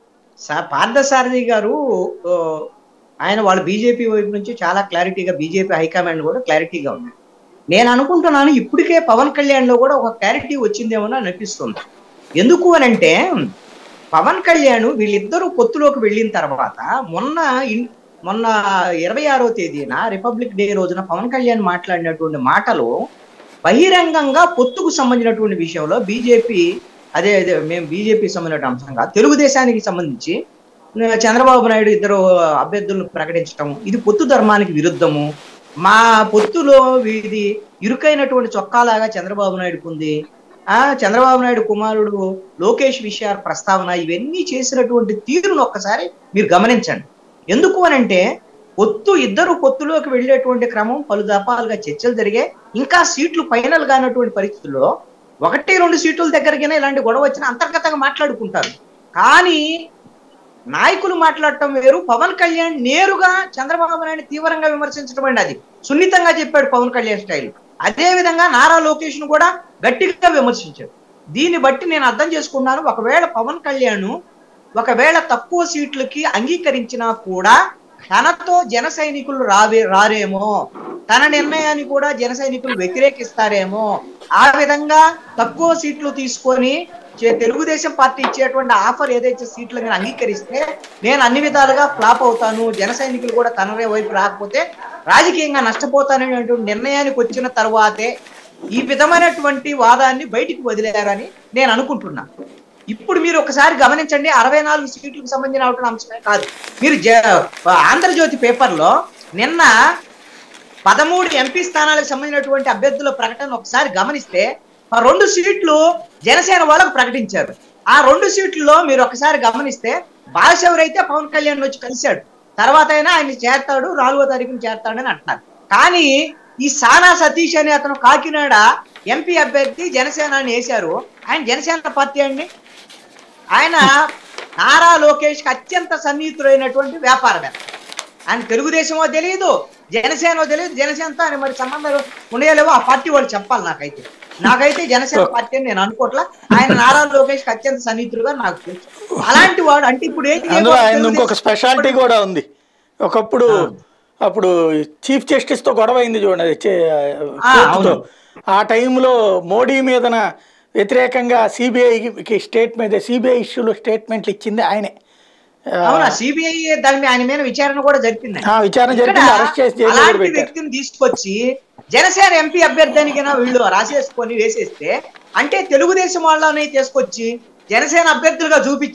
సా- పార్థసారథి గారు ఆ, ఆయన వాళ్ళ బీజేపీ వైపు నుంచి చాలా క్లారిటీగా బీజేపీ హైకమాండ్ కూడా క్లారిటీగా ఉంది నేను అనుకుంటున్నాను ఇప్పటికే పవన్ కళ్యాణ్ లో కూడా ఒక క్లారిటీ వచ్చిందేమో అని అనిపిస్తుంది ఎందుకు అని అంటే పవన్ కళ్యాణ్ వీళ్ళిద్దరూ పొత్తులోకి వెళ్ళిన తర్వాత మొన్న ఇన్- మొన్న ఇరవై ఆరో తేదీన రిపబ్లిక్ డే రోజున పవన్ కళ్యాణ్ మాట్లాడినటువంటి మాటలు బహిరంగంగా పొత్తుకు సంబంధించినటువంటి విషయంలో బీజేపీ అదే అదే మేము బీజేపీ సంబంధించిన అంశంగా తెలుగుదేశానికి సంబంధించి ఆ, చంద్రబాబు నాయుడు ఇద్దరు అభ్యర్థులను ప్రకటించడం ఇది పొత్తు ధర్మానికి విరుద్ధము మా పొత్తులో ఇది ఇరుకైనటువంటి చొక్కాలాగా చంద్రబాబు నాయుడుకు ఉంది ఆ చంద్రబాబు నాయుడు కుమారుడు లోకేష్ విషయాల ప్రస్తావన ఇవన్నీ చేసినటువంటి తీరును ఒక్కసారి మీరు గమనించండి ఎందుకు అనంటే పొత్తు ఇద్దరు పొత్తులోకి వెళ్ళేటువంటి క్రమం పలు దఫాలుగా చర్చలు జరిగాయి ఇంకా సీట్లు ఫైనల్ కానటువంటి పరిస్థితుల్లో ఒకటి రెండు సీట్ల దగ్గరికైనా ఇలాంటి గొడవ వచ్చినా అంతర్గతంగా మాట్లాడుకుంటారు కానీ నాయకులు మాట్లాడటం వేరు పవన్ కళ్యాణ్ నేరుగా చంద్రబాబు నాయుడు తీవ్రంగా విమర్శించడం అండి అది సున్నితంగా చెప్పాడు పవన్ కళ్యాణ్ స్టైల్ అదే విధంగా నారా లోకేష్ ను కూడా గట్టిగా విమర్శించాడు దీన్ని బట్టి నేను అర్థం చేసుకున్నాను ఒకవేళ పవన్ కళ్యాణ్ ఒకవేళ తక్కువ సీట్లకి అంగీకరించినా కూడా తనతో జన సైనికులు రావే రారేమో తన నిర్ణయాన్ని కూడా జన సైనికులు వ్యతిరేకిస్తారేమో ఆ విధంగా తక్కువ సీట్లు తీసుకొని చే- తెలుగుదేశం పార్టీ ఇచ్చేటువంటి ఆఫర్ ఏదైతే సీట్లు నేను అంగీకరిస్తే నేను అన్ని విధాలుగా ఫ్లాప్ అవుతాను జన సైనికులు కూడా తన వైపు రాకపోతే రాజకీయంగా నష్టపోతాననేటువంటి నిర్ణయానికి వచ్చిన తర్వాతే ఈ విధమైనటువంటి వాదాన్ని బయటికి వదిలేరని నేను అనుకుంటున్నా ఇప్పుడు మీరు ఒకసారి గమనించండి అరవై నాలుగు సీట్లకు సంబంధించిన అంశమే కాదు మీరు జ- ఆంధ్రజ్యోతి పేపర్లో నిన్న పదమూడు ఎంపీ స్థానాలకు సంబంధించినటువంటి అభ్యర్థుల ప్రకటన ఒకసారి గమనిస్తే ఆ రెండు సీట్లు జనసేన వాళ్ళకు ప్రకటించారు ఆ రెండు సీట్లలో మీరు ఒకసారి గమనిస్తే బాలశౌరైతే పవన్ కళ్యాణ్ వచ్చి కలిశాడు తర్వాత అయినా ఆయన చేస్తాడు నాలుగో తారీఖున చేస్తాడని అంటున్నారు కానీ ఈ సానా సతీష్ అనే అతను కాకినాడ ఎంపీ అభ్యర్థి జనసేనాని వేశారు ఆయన జనసేన పార్టీ అండి ఆయన నారా లోకేష్ కి అత్యంత సన్నిహితుడైనటువంటి వ్యాపారవేత్త ఆయన తెలుగుదేశమో తెలియదు జనసేనో తెలియదు జనసేనతో ఆయన మరి సంబంధాలు ఉండేలేవో ఆ పార్టీ వాళ్ళు చెప్పాలి నాకైతే నాకైతే జనసేన పార్టీ అని నేను అనుకోవట్లా ఆయన నారా లోకేష్ కి అత్యంత సన్నిహితుడుగా నాకు తెలుసు అలాంటి వాడు అంటే ఇప్పుడు ఏంటి అందులో ఆయన ఇంకొక తెలుగుదేశం- స్పెషాలిటీ కూడా ఉంది ఒకప్పుడు అప్పుడు చీఫ్ జస్టిస్ తో గొడవ అయింది చూడండి అది చే- ఆ, కోర్టుతో అవును. ఆ టైంలో మోడీ మీదన వ్యతిరేకంగా సిబిఐకి స్టేట్మెంట్ సిబిఐ ఇష్యూలో స్టేట్మెంట్లు ఇచ్చింది ఆయనే ఆ, అవునా సిబిఐ దాని మీద ఆయన మీద విచారణ కూడా జరిపింది ఆ, విచారణ ఇక్కడ జరిపింది అరెస్ట్ చేసి జైల్లో కూడా అలాంటి పెట్టారు వ్యక్తిని తీసుకొచ్చి జనసేన ఎంపీ అభ్యర్థినికైనా వీళ్ళు రాసేసుకొని వేసేస్తే అంటే తెలుగుదేశం వాళ్ళని తీసుకొచ్చి జనసేన అభ్యర్థులుగా చూపించి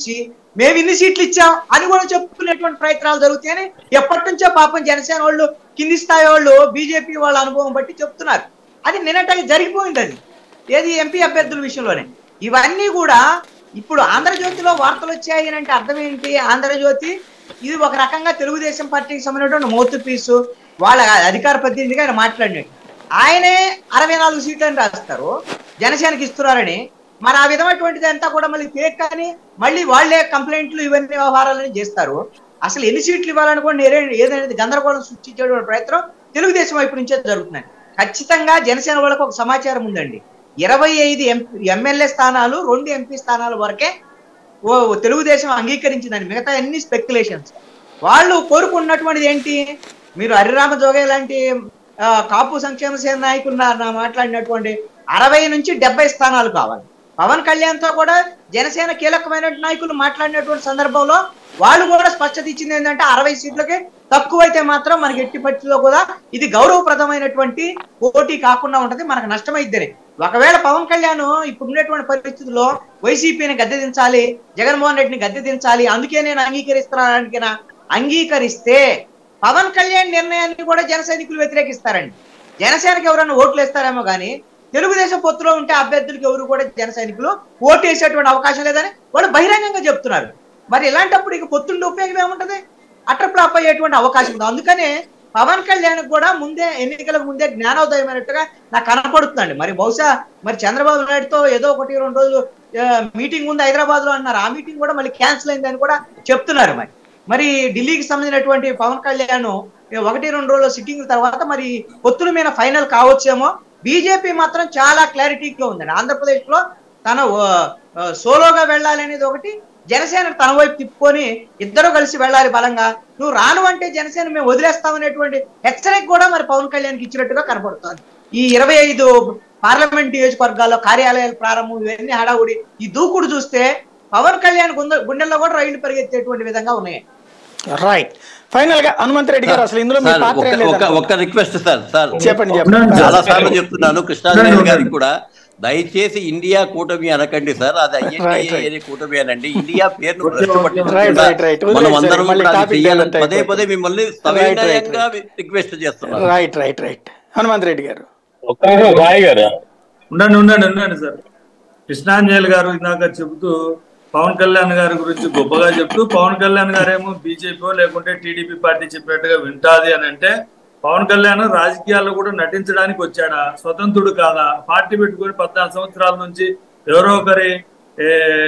మేము ఇన్ని సీట్లు ఇచ్చాం అని కూడా చెప్పుకునేటువంటి ప్రయత్నాలు జరుగుతాయని ఎప్పటి నుంచో పాపం జనసేన వాళ్ళు కింది స్థాయి వాళ్ళు బీజేపీ వాళ్ళ అనుభవం బట్టి చెప్తున్నారు అది నిన్నటికి జరిగిపోయింది అది ఏది ఎంపీ అభ్యర్థుల విషయంలోనే ఇవన్నీ కూడా ఇప్పుడు ఆంధ్రజ్యోతిలో వార్తలు వచ్చాయి అని అంటే అర్థం ఏంటి ఆంధ్రజ్యోతి ఇది ఒక రకంగా తెలుగుదేశం పార్టీకి సంబంధించినటువంటి మౌత్ పీసు వాళ్ళ అధికార ప్రతినిధిగా ఆయన మాట్లాడినట్టు ఆయనే అరవై నాలుగు సీట్లని రాస్తారు జనసేనకి ఇస్తున్నారని మరి ఆ విధమైనటువంటిది అంతా కూడా మళ్ళీ ఫేక్ అని మళ్ళీ వాళ్ళే కంప్లైంట్లు ఇవన్నీ వ్యవహారాలని చేస్తారు అసలు ఎన్ని సీట్లు ఇవ్వాలని కూడా నేరే- ఏదనేది గందరగోళం సృష్టించేటువంటి ప్రయత్నం తెలుగుదేశం వైపు నుంచే జరుగుతున్నాయి ఖచ్చితంగా జనసేన వాళ్ళకు ఒక సమాచారం ఉందండి ఇరవై ఐదు ఎమ్మెల్యే స్థానాలు రెండు ఎంపీ స్థానాల వరకే ఓ తెలుగుదేశం అంగీకరించిందని మిగతా అన్ని స్పెక్యులేషన్స్ వాళ్ళు కోరుకున్నటువంటిది ఏంటి మీరు హరిరామ జోగే లాంటి ఆ, కాపు సంక్షేమ సేన నాయకులు నా- నా మాట్లాడినటువంటి అరవై నుంచి డెబ్బై స్థానాలు కావాలి పవన్ కళ్యాణ్ తో కూడా జనసేన కీలకమైన నాయకులు మాట్లాడినటువంటి సందర్భంలో వాళ్ళు కూడా స్పష్టత ఇచ్చింది ఏంటంటే అరవై సీట్లకి తక్కువైతే మాత్రం మనకి ఎట్టి పరిస్థితిలో కూడా ఇది గౌరవప్రదమైనటువంటి పోటీ కాకుండా ఉంటది మనకు నష్టమైద్దని ఒకవేళ పవన్ కళ్యాణ్ ఇప్పుడు ఉన్నటువంటి పరిస్థితుల్లో వైసీపీని గద్దె దించాలి జగన్మోహన్ రెడ్డిని గద్దె దించాలి అందుకే నేను అంగీకరిస్తున్నానికి అంగీకరిస్తే పవన్ కళ్యాణ్ నిర్ణయాన్ని కూడా జన సైనికులు వ్యతిరేకిస్తారండి జనసేనకి ఎవరైనా ఓట్లు వేస్తారేమో కానీ తెలుగుదేశం పొత్తులో ఉంటే అభ్యర్థులకు ఎవరు కూడా జన సైనికులు ఓటు వేసేటువంటి అవకాశం లేదని వాళ్ళు బహిరంగంగా చెప్తున్నారు మరి ఇలాంటప్పుడు ఇక పొత్తుండే ఉపయోగం ఏముంటది అటర్ ఫ్లాప్ అయ్యేటువంటి అవకాశం ఉంది అందుకనే పవన్ కళ్యాణ్ కూడా ముందే ఎన్నికలకు ముందే జ్ఞానోదయం అయినట్టుగా నాకు కనపడుతుందండి మరి బహుశా మరి చంద్రబాబు నాయుడుతో ఏదో ఒకటి రెండు రోజులు మీటింగ్ ఉంది హైదరాబాద్ లో అన్నారు ఆ మీటింగ్ కూడా మళ్ళీ క్యాన్సిల్ అయిందని కూడా చెప్తున్నారు మరి మరి ఢిల్లీకి సంబంధించినటువంటి పవన్ కళ్యాణ్ ఒకటి రెండు రోజుల సిట్టింగ్ తర్వాత మరి పొత్తుల మీద ఫైనల్ కావచ్చేమో బీజేపీ మాత్రం చాలా క్లారిటీగా ఉందండి ఆంధ్రప్రదేశ్ లో తన ఆ, ఆ, సోలోగా వెళ్ళాలి అనేది ఒకటి జనసేన తన వైపు తిప్పుకొని ఇద్దరు కలిసి వెళ్ళాలి బలంగా నువ్వు రాను అంటే జనసేన మేము వదిలేస్తామనేటువంటి హెచ్చరిక కూడా మరి పవన్ కళ్యాణ్కి ఇచ్చినట్టుగా కనపడుతుంది ఈ ఇరవై ఐదు పార్లమెంట్ నియోజకవర్గాల్లో కార్యాలయాల ప్రారంభం ఇవన్నీ హడావుడి ఈ దూకుడు చూస్తే పవన్ కళ్యాణ్ గుండె గుండెల్లో కూడా రైళ్లు పరిగెత్తేటువంటి విధంగా ఉన్నాయి రైట్ ఫైనల్ గా హనుమంత్ రెడ్డి గారు అసలు ఇందులో మీ సార్, పాత్ర ఏం ఒక- ఒక లేదన్నారు. ఒక్క రిక్వెస్ట్ సార్ సార్ చెప్పండి ఉండండి చెప్పండి చాలా సార్. సార్లు చెప్తున్నాను కృష్ణాదేవి గారికి కూడా దయచేసి ఇండియా కూటమి అనకండి సార్ అది Right, right. ఐఎన్ఏ కూటమి అనండి ఇండియా పేరును Okay, భ్రష్టు okay. పట్టించకుండా Right, right, right. మనం వదిలేయ్ అందరం సార్, మళ్ళీ కూడా అది topic చెయ్యాలని divert పదే పదే అయిపోతుంది. మిమ్మల్ని Right, right, సవినయంగా right. రిక్వెస్ట్ చేస్తున్నాను right right right Hanumanth Reddy గారు ఒక్క నిమిషం సాయి గారు ఉండండి ఉండండి ఉండండి సార్ కృష్ణాంజలి గారు ఇందాక చెబుతూ పవన్ కళ్యాణ్ గారి గురించి గొప్పగా చెప్తూ పవన్ కళ్యాణ్ గారేమో బీజేపీ లేకుంటే టీడీపీ పార్టీ చెప్పినట్టుగా వింటాది అని అంటే పవన్ కళ్యాణ్ రాజకీయాల్లో కూడా నటించడానికి వచ్చాడా స్వతంత్రుడు కాదా పార్టీ పెట్టుకొని పద్నాలుగు సంవత్సరాల నుంచి ఎవరో ఒకరి ఏ,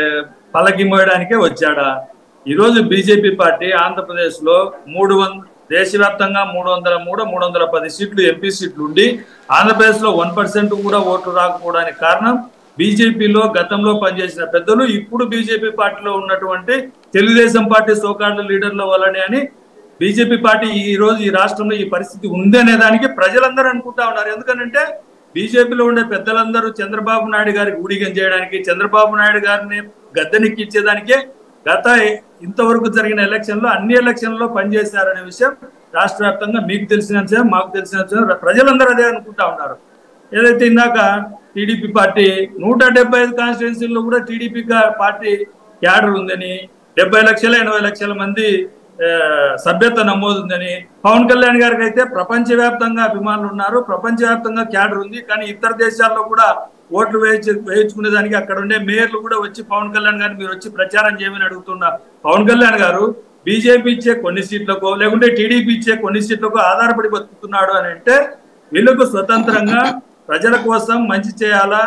పల్లకి మోయడానికే వచ్చాడా ఈరోజు బీజేపీ పార్టీ ఆంధ్రప్రదేశ్ లో మూడు వంద దేశవ్యాప్తంగా మూడు వందల మూడు మూడు వందల పది సీట్లు ఎంపీ సీట్లు ఉండి ఆంధ్రప్రదేశ్ లో వన్ పర్సెంట్ కూడా ఓట్లు రాకపోవడానికి కారణం బీజేపీలో గతంలో పనిచేసిన పెద్దలు ఇప్పుడు బీజేపీ పార్టీలో ఉన్నటువంటి తెలుగుదేశం పార్టీ సోకాళ్ళ లీడర్ల వల్లనే అని బీజేపీ పార్టీ ఈ రోజు ఈ రాష్ట్రంలో ఈ పరిస్థితి ఉంది అనే దానికి ప్రజలందరూ అనుకుంటా ఉన్నారు ఎందుకంటే బీజేపీలో ఉండే పెద్దలందరూ చంద్రబాబు నాయుడు గారికి ఊడిగం చేయడానికి చంద్రబాబు నాయుడు గారిని గద్దెనెక్కించేదానికే గత ఇంతవరకు జరిగిన ఎలక్షన్ లో అన్ని ఎలక్షన్ లో పనిచేశారనే విషయం రాష్ట్ర వ్యాప్తంగా మీకు తెలిసిన విషయం మాకు తెలిసిన విషయం ప్రజలందరూ అదే అనుకుంటా ఉన్నారు ఏదైతే ఇందాక టీడీపీ పార్టీ నూట డెబ్బై ఐదు కాన్స్టిట్యున్సీల్లో కూడా టీడీపీ పార్టీ క్యాడర్ ఉందని డెబ్బై లక్షల ఎనభై లక్షల మంది ఆ, సభ్యత్వ నమోదు ఉందని పవన్ కళ్యాణ్ గారికి అయితే ప్రపంచవ్యాప్తంగా అభిమానులు ఉన్నారు ప్రపంచవ్యాప్తంగా క్యాడర్ ఉంది కానీ ఇతర దేశాల్లో కూడా ఓట్లు వేయించు వేయించుకునే దానికి అక్కడ ఉండే మేయర్లు కూడా వచ్చి పవన్ కళ్యాణ్ గారిని మీరు వచ్చి ప్రచారం చేయమని అడుగుతున్న పవన్ కళ్యాణ్ గారు బీజేపీ ఇచ్చే కొన్ని సీట్లకు లేకుంటే టీడీపీ ఇచ్చే కొన్ని సీట్లకు ఆధారపడి బతుకుతున్నాడు అని అంటే వీళ్ళకు స్వతంత్రంగా ప్రజల కోసం మంచి చేయాలా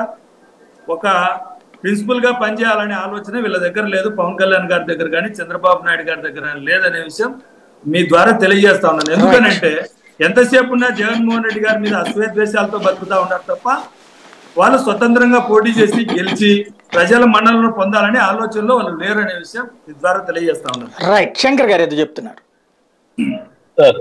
ఒక ప్రిన్సిపల్ గా పనిచేయాలనే ఆలోచన వీళ్ళ దగ్గర లేదు పవన్ కళ్యాణ్ గారి దగ్గర కానీ చంద్రబాబు నాయుడు గారి దగ్గర లేదనే విషయం మీ ద్వారా తెలియజేస్తా ఉన్నాను ఎందుకనంటే ఎంతసేపు ఉన్నా జగన్మోహన్ రెడ్డి గారి మీద అశ్వేద్వేషాలతో బతుకుతా ఉన్నారు తప్ప వాళ్ళు స్వతంత్రంగా పోటీ చేసి గెలిచి ప్రజల మన్నలను పొందాలనే ఆలోచనలో వాళ్ళు లేరనే విషయం మీ ద్వారా తెలియజేస్తా ఉన్నాను రైట్ శంకర్ గారు ఏదో చెప్తున్నారు సార్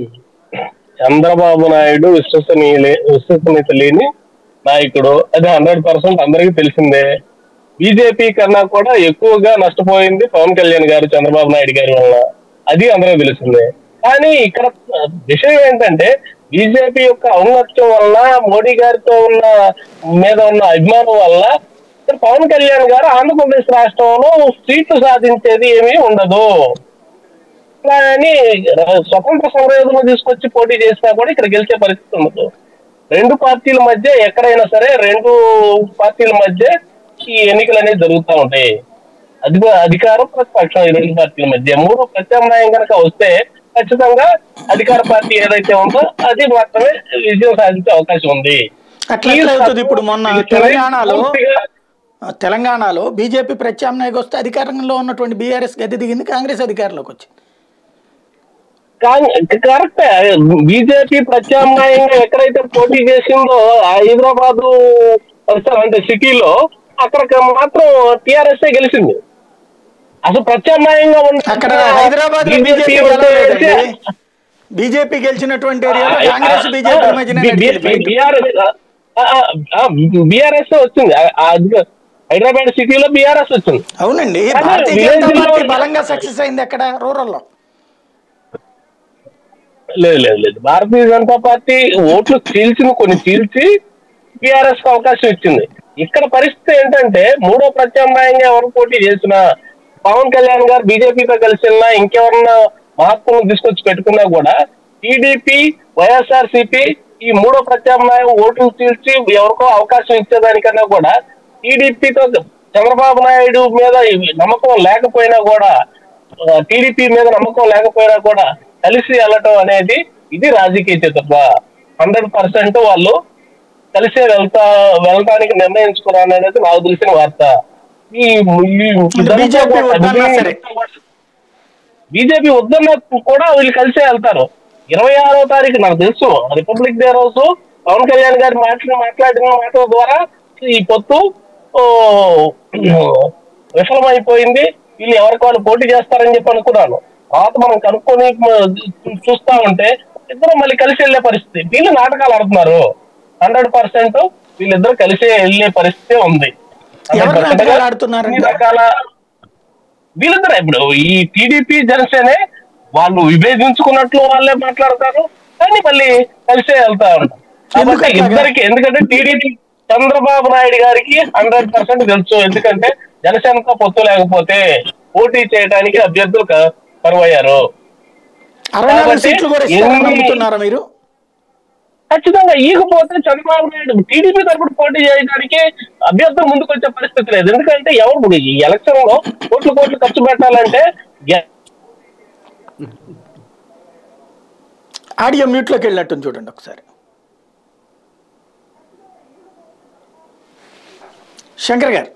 చంద్రబాబు నాయుడు విశ్వసనీయ విశ్వసనీయత లేని నాయకుడు అది హండ్రెడ్ పర్సెంట్ అందరికీ తెలిసిందే బీజేపీ కన్నా కూడా ఎక్కువగా నష్టపోయింది పవన్ కళ్యాణ్ గారు చంద్రబాబు నాయుడు గారి వల్ల అది అందరికీ తెలిసిందే కానీ ఇక్కడ విషయం ఏంటంటే బీజేపీ యొక్క ఔన్నత్యం వల్ల మోడీ గారితో ఉన్న మీద ఉన్న అభిమానం వల్ల పవన్ కళ్యాణ్ గారు ఆంధ్రప్రదేశ్ రాష్ట్రంలో సీట్లు సాధించేది ఏమీ ఉండదు ఇట్లా అని స్వతంత్ర సమరయోధులు తీసుకొచ్చి పోటీ చేసినా కూడా ఇక్కడ గెలిచే పరిస్థితి ఉండదు రెండు పార్టీల మధ్య ఎక్కడైనా సరే రెండు పార్టీల మధ్య ఈ ఎన్నికలు అనేది జరుగుతూ ఉంటాయి అధిక అధికారం ప్రతిపక్షం ఈ రెండు పార్టీల మధ్య మూడు ప్రత్యామ్నాయం కనుక వస్తే ఖచ్చితంగా అధికార పార్టీ ఏదైతే ఉందో అది మాత్రమే విజయం సాధించే అవకాశం ఉంది అట్లా ఎట్లా అవుతుంది ఇప్పుడు మొన్న తెలంగాణలో పూర్తిగా ఆ, తెలంగాణలో బీజేపీ ప్రత్యామ్నాయకు వస్తే అధికారంలో ఉన్నటువంటి బీఆర్ఎస్ గద్దె దిగింది కాంగ్రెస్ అధికారంలోకి వచ్చింది కరెక్ట్ బీజేపీ ప్రత్యామ్నాయంగా ఎక్కడైతే పోటీ చేసిందో హైదరాబాద్ అంటే సిటీలో అక్కడ మాత్రం టిఆర్ఎస్ గెలిచింది అసలు ప్రత్యామ్నాయంగా ఉన్న అక్కడ హైదరాబాద్ బీజేపీ బీజేపీ గెలిచినటువంటి ఏరియాలో కాంగ్రెస్ బీజేపీ మధ్యన బీఆర్ఎస్ వచ్చింది ఆ- ఆ అధిక- హైదరాబాద్ సిటీలో బీఆర్ఎస్ వచ్చింది అవునండి కానీ భారతీయ విలేజ్ జనతా లో పార్టీ ఉన్న- బలంగా సక్సెస్ అయింది అక్కడ రూరల్లో లేదు లేదు లేదు భారతీయ జనతా పార్టీ ఓట్లు చీల్చింది కొన్ని చీల్చి టిఆర్ఎస్ కు అవకాశం ఇచ్చింది ఇక్కడ పరిస్థితి ఏంటంటే మూడో ప్రత్యామ్నాయంగా ఎవరు పోటీ చేసినా పవన్ కళ్యాణ్ గారు బీజేపీతో కలిసి వెళ్ళినా ఇంకెవరన్నా మహాత్ములను తీసుకొచ్చి పెట్టుకున్నా కూడా టీడీపీ వైఎస్ఆర్ ఈ మూడో ప్రత్యామ్నాయం ఓట్లు చీల్చి ఎవరికో అవకాశం ఇచ్చేదానికన్నా కూడా టీడీపీతో చంద్రబాబు నాయుడు మీద నమ్మకం లేకపోయినా కూడా టీడీపీ మీద నమ్మకం లేకపోయినా కూడా కలిసి వెళ్ళటం అనేది ఇది రాజకీయ చతుర్థ హండ్రెడ్ పర్సెంట్ వాళ్ళు కలిసే వెళ్తా వెళ్ళటానికి నిర్ణయించుకున్నారు అనేది నాకు తెలిసిన వార్త ఈ బీజేపీ వద్దన్నా సరే. బీజేపీ వద్దన్న కూడా వీళ్ళు కలిసే వెళ్తారు ఇరవై ఆరో తారీఖు నాకు తెలుసు రిపబ్లిక్ డే రోజు పవన్ కళ్యాణ్ గారు మాట్లాడిన మాట్లాడిన మాటల ద్వారా ఈ పొత్తు ఓ, విఫలమైపోయింది వీళ్ళు ఎవరికి వాళ్ళు పోటీ చేస్తారని చెప్పి అనుకున్నాను తర్వాత మనం కనుక్కొని మ- చూస్తా ఉంటే ఇద్దరు మళ్ళీ కలిసి వెళ్ళే పరిస్థితి వీళ్ళు నాటకాలు ఆడుతున్నారు హండ్రెడ్ పర్సెంట్ వీళ్ళిద్దరు కలిసి వెళ్ళే పరిస్థితి ఉంది ఎవరు 100% నాటకాలు ఆడుతున్నారంటే? అన్ని రకాల వీళ్ళిద్దరే ఇప్పుడు ఈ టీడీపీ జనసేనే వాళ్ళు విభేదించుకున్నట్లు వాళ్ళే మాట్లాడతారు కానీ మళ్ళీ కలిసే వెళ్తా ఉంటారు కాబట్టి ఎందుకట్లాగా? ఇద్దరికి ఎందుకంటే టీడీపీ చంద్రబాబు నాయుడు గారికి హండ్రెడ్ పర్సెంట్ తెలుసు ఎందుకంటే జనసేనతో పొత్తు లేకపోతే పోటీ చేయడానికి అభ్యర్థులు క- కరువయ్యారు అరవై నాలుగు కాబట్టి సీట్లు కూడా ఇస్తారని ఎన్ని- నమ్ముతున్నారా మీరు ఖచ్చితంగా ఈకపోతే చంద్రబాబు నాయుడు టీడీపీ తరపున పోటీ చేయడానికి అభ్యర్థులు ముందుకు వచ్చే పరిస్థితి లేదు ఎందుకంటే ఎవరు ఇప్పుడు ఈ ఎలక్షన్ లో కోట్లు కోట్లు ఖర్చు పెట్టాలంటే గె- ఆడియో మ్యూట్లోకి వెళ్ళినట్టుంది చూడండి ఒకసారి శంకర్ గారు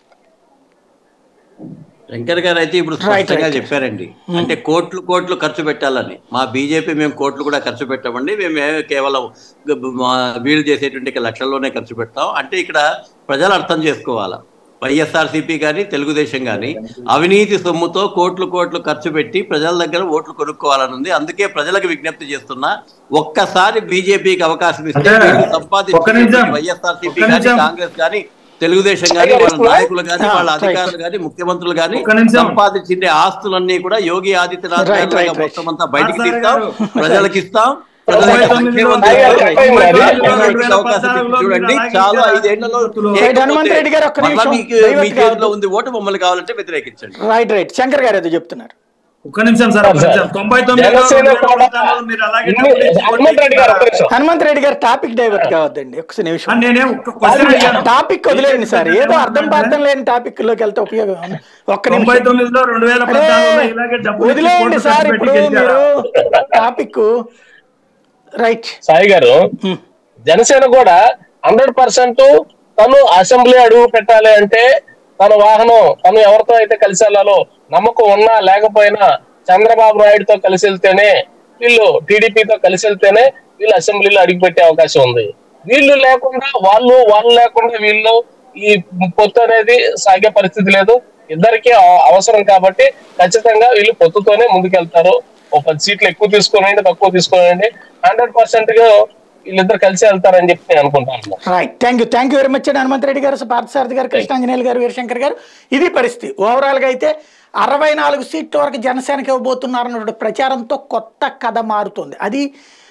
శంకర్ గారు అయితే ఇప్పుడు Right, స్పష్టంగా right. చెప్పారండి అంటే కోట్లు కోట్లు ఖర్చు పెట్టాలని మా బీజేపీ మేము కోట్లు కూడా ఖర్చు పెట్టామండి మేము ఏ- కేవలం గ- మా వీళ్ళు చేసేటువంటి లక్షల్లోనే ఖర్చు పెడతాం అంటే ఇక్కడ ప్రజలు అర్థం చేసుకోవాలా వైఎస్ఆర్సీపీ కానీ తెలుగుదేశం కానీ అవినీతి సొమ్ముతో కోట్లు కోట్లు ఖర్చు పెట్టి ప్రజల దగ్గర ఓట్లు కొనుక్కోవాలని ఉంది అందుకే ప్రజలకు విజ్ఞప్తి చేస్తున్నా ఒక్కసారి బీజేపీకి అవకాశం ఇస్తే అంటే వీళ్ళు ఒక్క సంపాదించిన నిమిషం, వైఎస్ఆర్సీపీ ఒక్క కానీ నిమిషం. కాంగ్రెస్ కానీ తెలుగుదేశం కానీ వాళ్ళ నాయకులు కానీ ఆ, వాళ్ళ right. అధికారులు కానీ ముఖ్యమంత్రులు కానీ ఒక్క నిమిషం. సంపాదించిన ఆస్తులన్నీ కూడా యోగి ఆదిత్యనాథ్ Right, గారి right, లాగా right. మొత్తం అంతా బయటికి రాజారావు తీస్తాం గారు. ప్రజలకు ఇస్తాం తొంభై ప్రజలకు తొమ్మిదిలో ముఖ్యమంత్రి రాజారావు గారు గారు చెప్పండి మరి. ప్రజలకు అవకాశం ఇచ్చి చూడండి చాలా ఐదేళ్లలో రైట్, హనుమంత్ రెడ్డి గారు ఒక్క మళ్ళా నిమిషం. మీకు దయవతి మీ చేతిలో కావద్దు. ఉంది ఓటు మమ్మల్ని కావాలంటే వ్యతిరేకించండి రైట్ రైట్ శంకర్ గారు ఏదో చెప్తున్నారు ఒక్క నిమిషం సార్ ఒక్క నిమిషం తొంభై తొమ్మిదిలో జనసేన రెండు వేల కూడా పద్నాలుగులో మీరు అలాగే ఇన్ని- డబ్బులు ఇచ్చి హనుమంత్ రెడ్డి గారు ఒక్క నిమిషం. హనుమంత్ రెడ్డి గారు టాపిక్ డైవర్ట్ కావద్దండి ఒక్క నిమిషం ఆ, నేనే ఒక్క క్వశ్చన్ అడిగాను టాపిక్ వదిలేయండి సార్ ఏదో అర్థం పార్థం లేని టాపిక్ లోకి వెళ్తే ఉపయోగం ఉంది. ఒక్క తొంభై నిమిషం తొమ్మిదిలో రెండు వేల అరే, పద్నాలుగులో ఇలాగే డబ్బులు ఇచ్చి వదిలేయండి కోట్లు సార్ ఖర్చు ఇప్పుడు పెట్టి మీరు గెలిచారా? టాపిక్ రైట్ సాయి గారు హ్మ్. జనసేన కూడా హండ్రెడ్ పర్సెంట్ తను అసెంబ్లీ అడుగు పెట్టాలి అంటే తన వాహనం తను ఎవరితో అయితే కలిసి వెళ్ళాలో నమ్మకం ఉన్నా లేకపోయినా చంద్రబాబు నాయుడుతో కలిసి వెళ్తేనే వీళ్ళు టీడీపీతో కలిసి వెళ్తేనే వీళ్ళు అసెంబ్లీలో అడుగు పెట్టే అవకాశం ఉంది వీళ్ళు లేకుండా వాళ్ళు వాళ్ళు లేకుండా వీళ్ళు ఈ పొత్తు అనేది సాగే పరిస్థితి లేదు ఇద్దరికి అవసరం కాబట్టి ఖచ్చితంగా వీళ్ళు పొత్తుతోనే ముందుకెళ్తారు ఓ పది సీట్లు ఎక్కువ తీసుకోనండి తక్కువ తీసుకోనండి హండ్రెడ్ పర్సెంట్ గా వీళ్ళిద్దరు కలిసి వెళ్తారని చెప్పి నేను అనుకుంటాను right thank you thank you very much అండి హనుమంత్ రెడ్డి గారు పార్థసారథి గారు కృష్ణాంజనేయులు గారు వీరశంకర్ గారు ఇది పరిస్థితి ఓవరాల్గా అయితే అరవై నాలుగు సీట్ల వరకు జనసేనకి ఇవ్వబోతున్నారన్న ప్రచారంతో కొత్త కథ మారుతుంది అది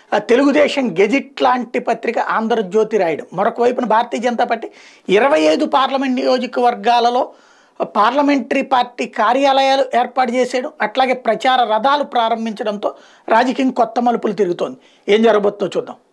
ఆ, తెలుగుదేశం గెజిట్ లాంటి పత్రిక ఆంధ్రజ్యోతి రాయడం మరొక వైపున భారతీయ జనతా పార్టీ ఇరవై ఐదు పార్లమెంట్ నియోజకవర్గాలలో పార్లమెంటరీ పార్టీ కార్యాలయాలు ఏర్పాటు చేసేయడం అట్లాగే ప్రచార రథాలు ప్రారంభించడంతో రాజకీయం కొత్త మలుపులు తిరుగుతోంది ఏం జరగబోతుందో చూద్దాం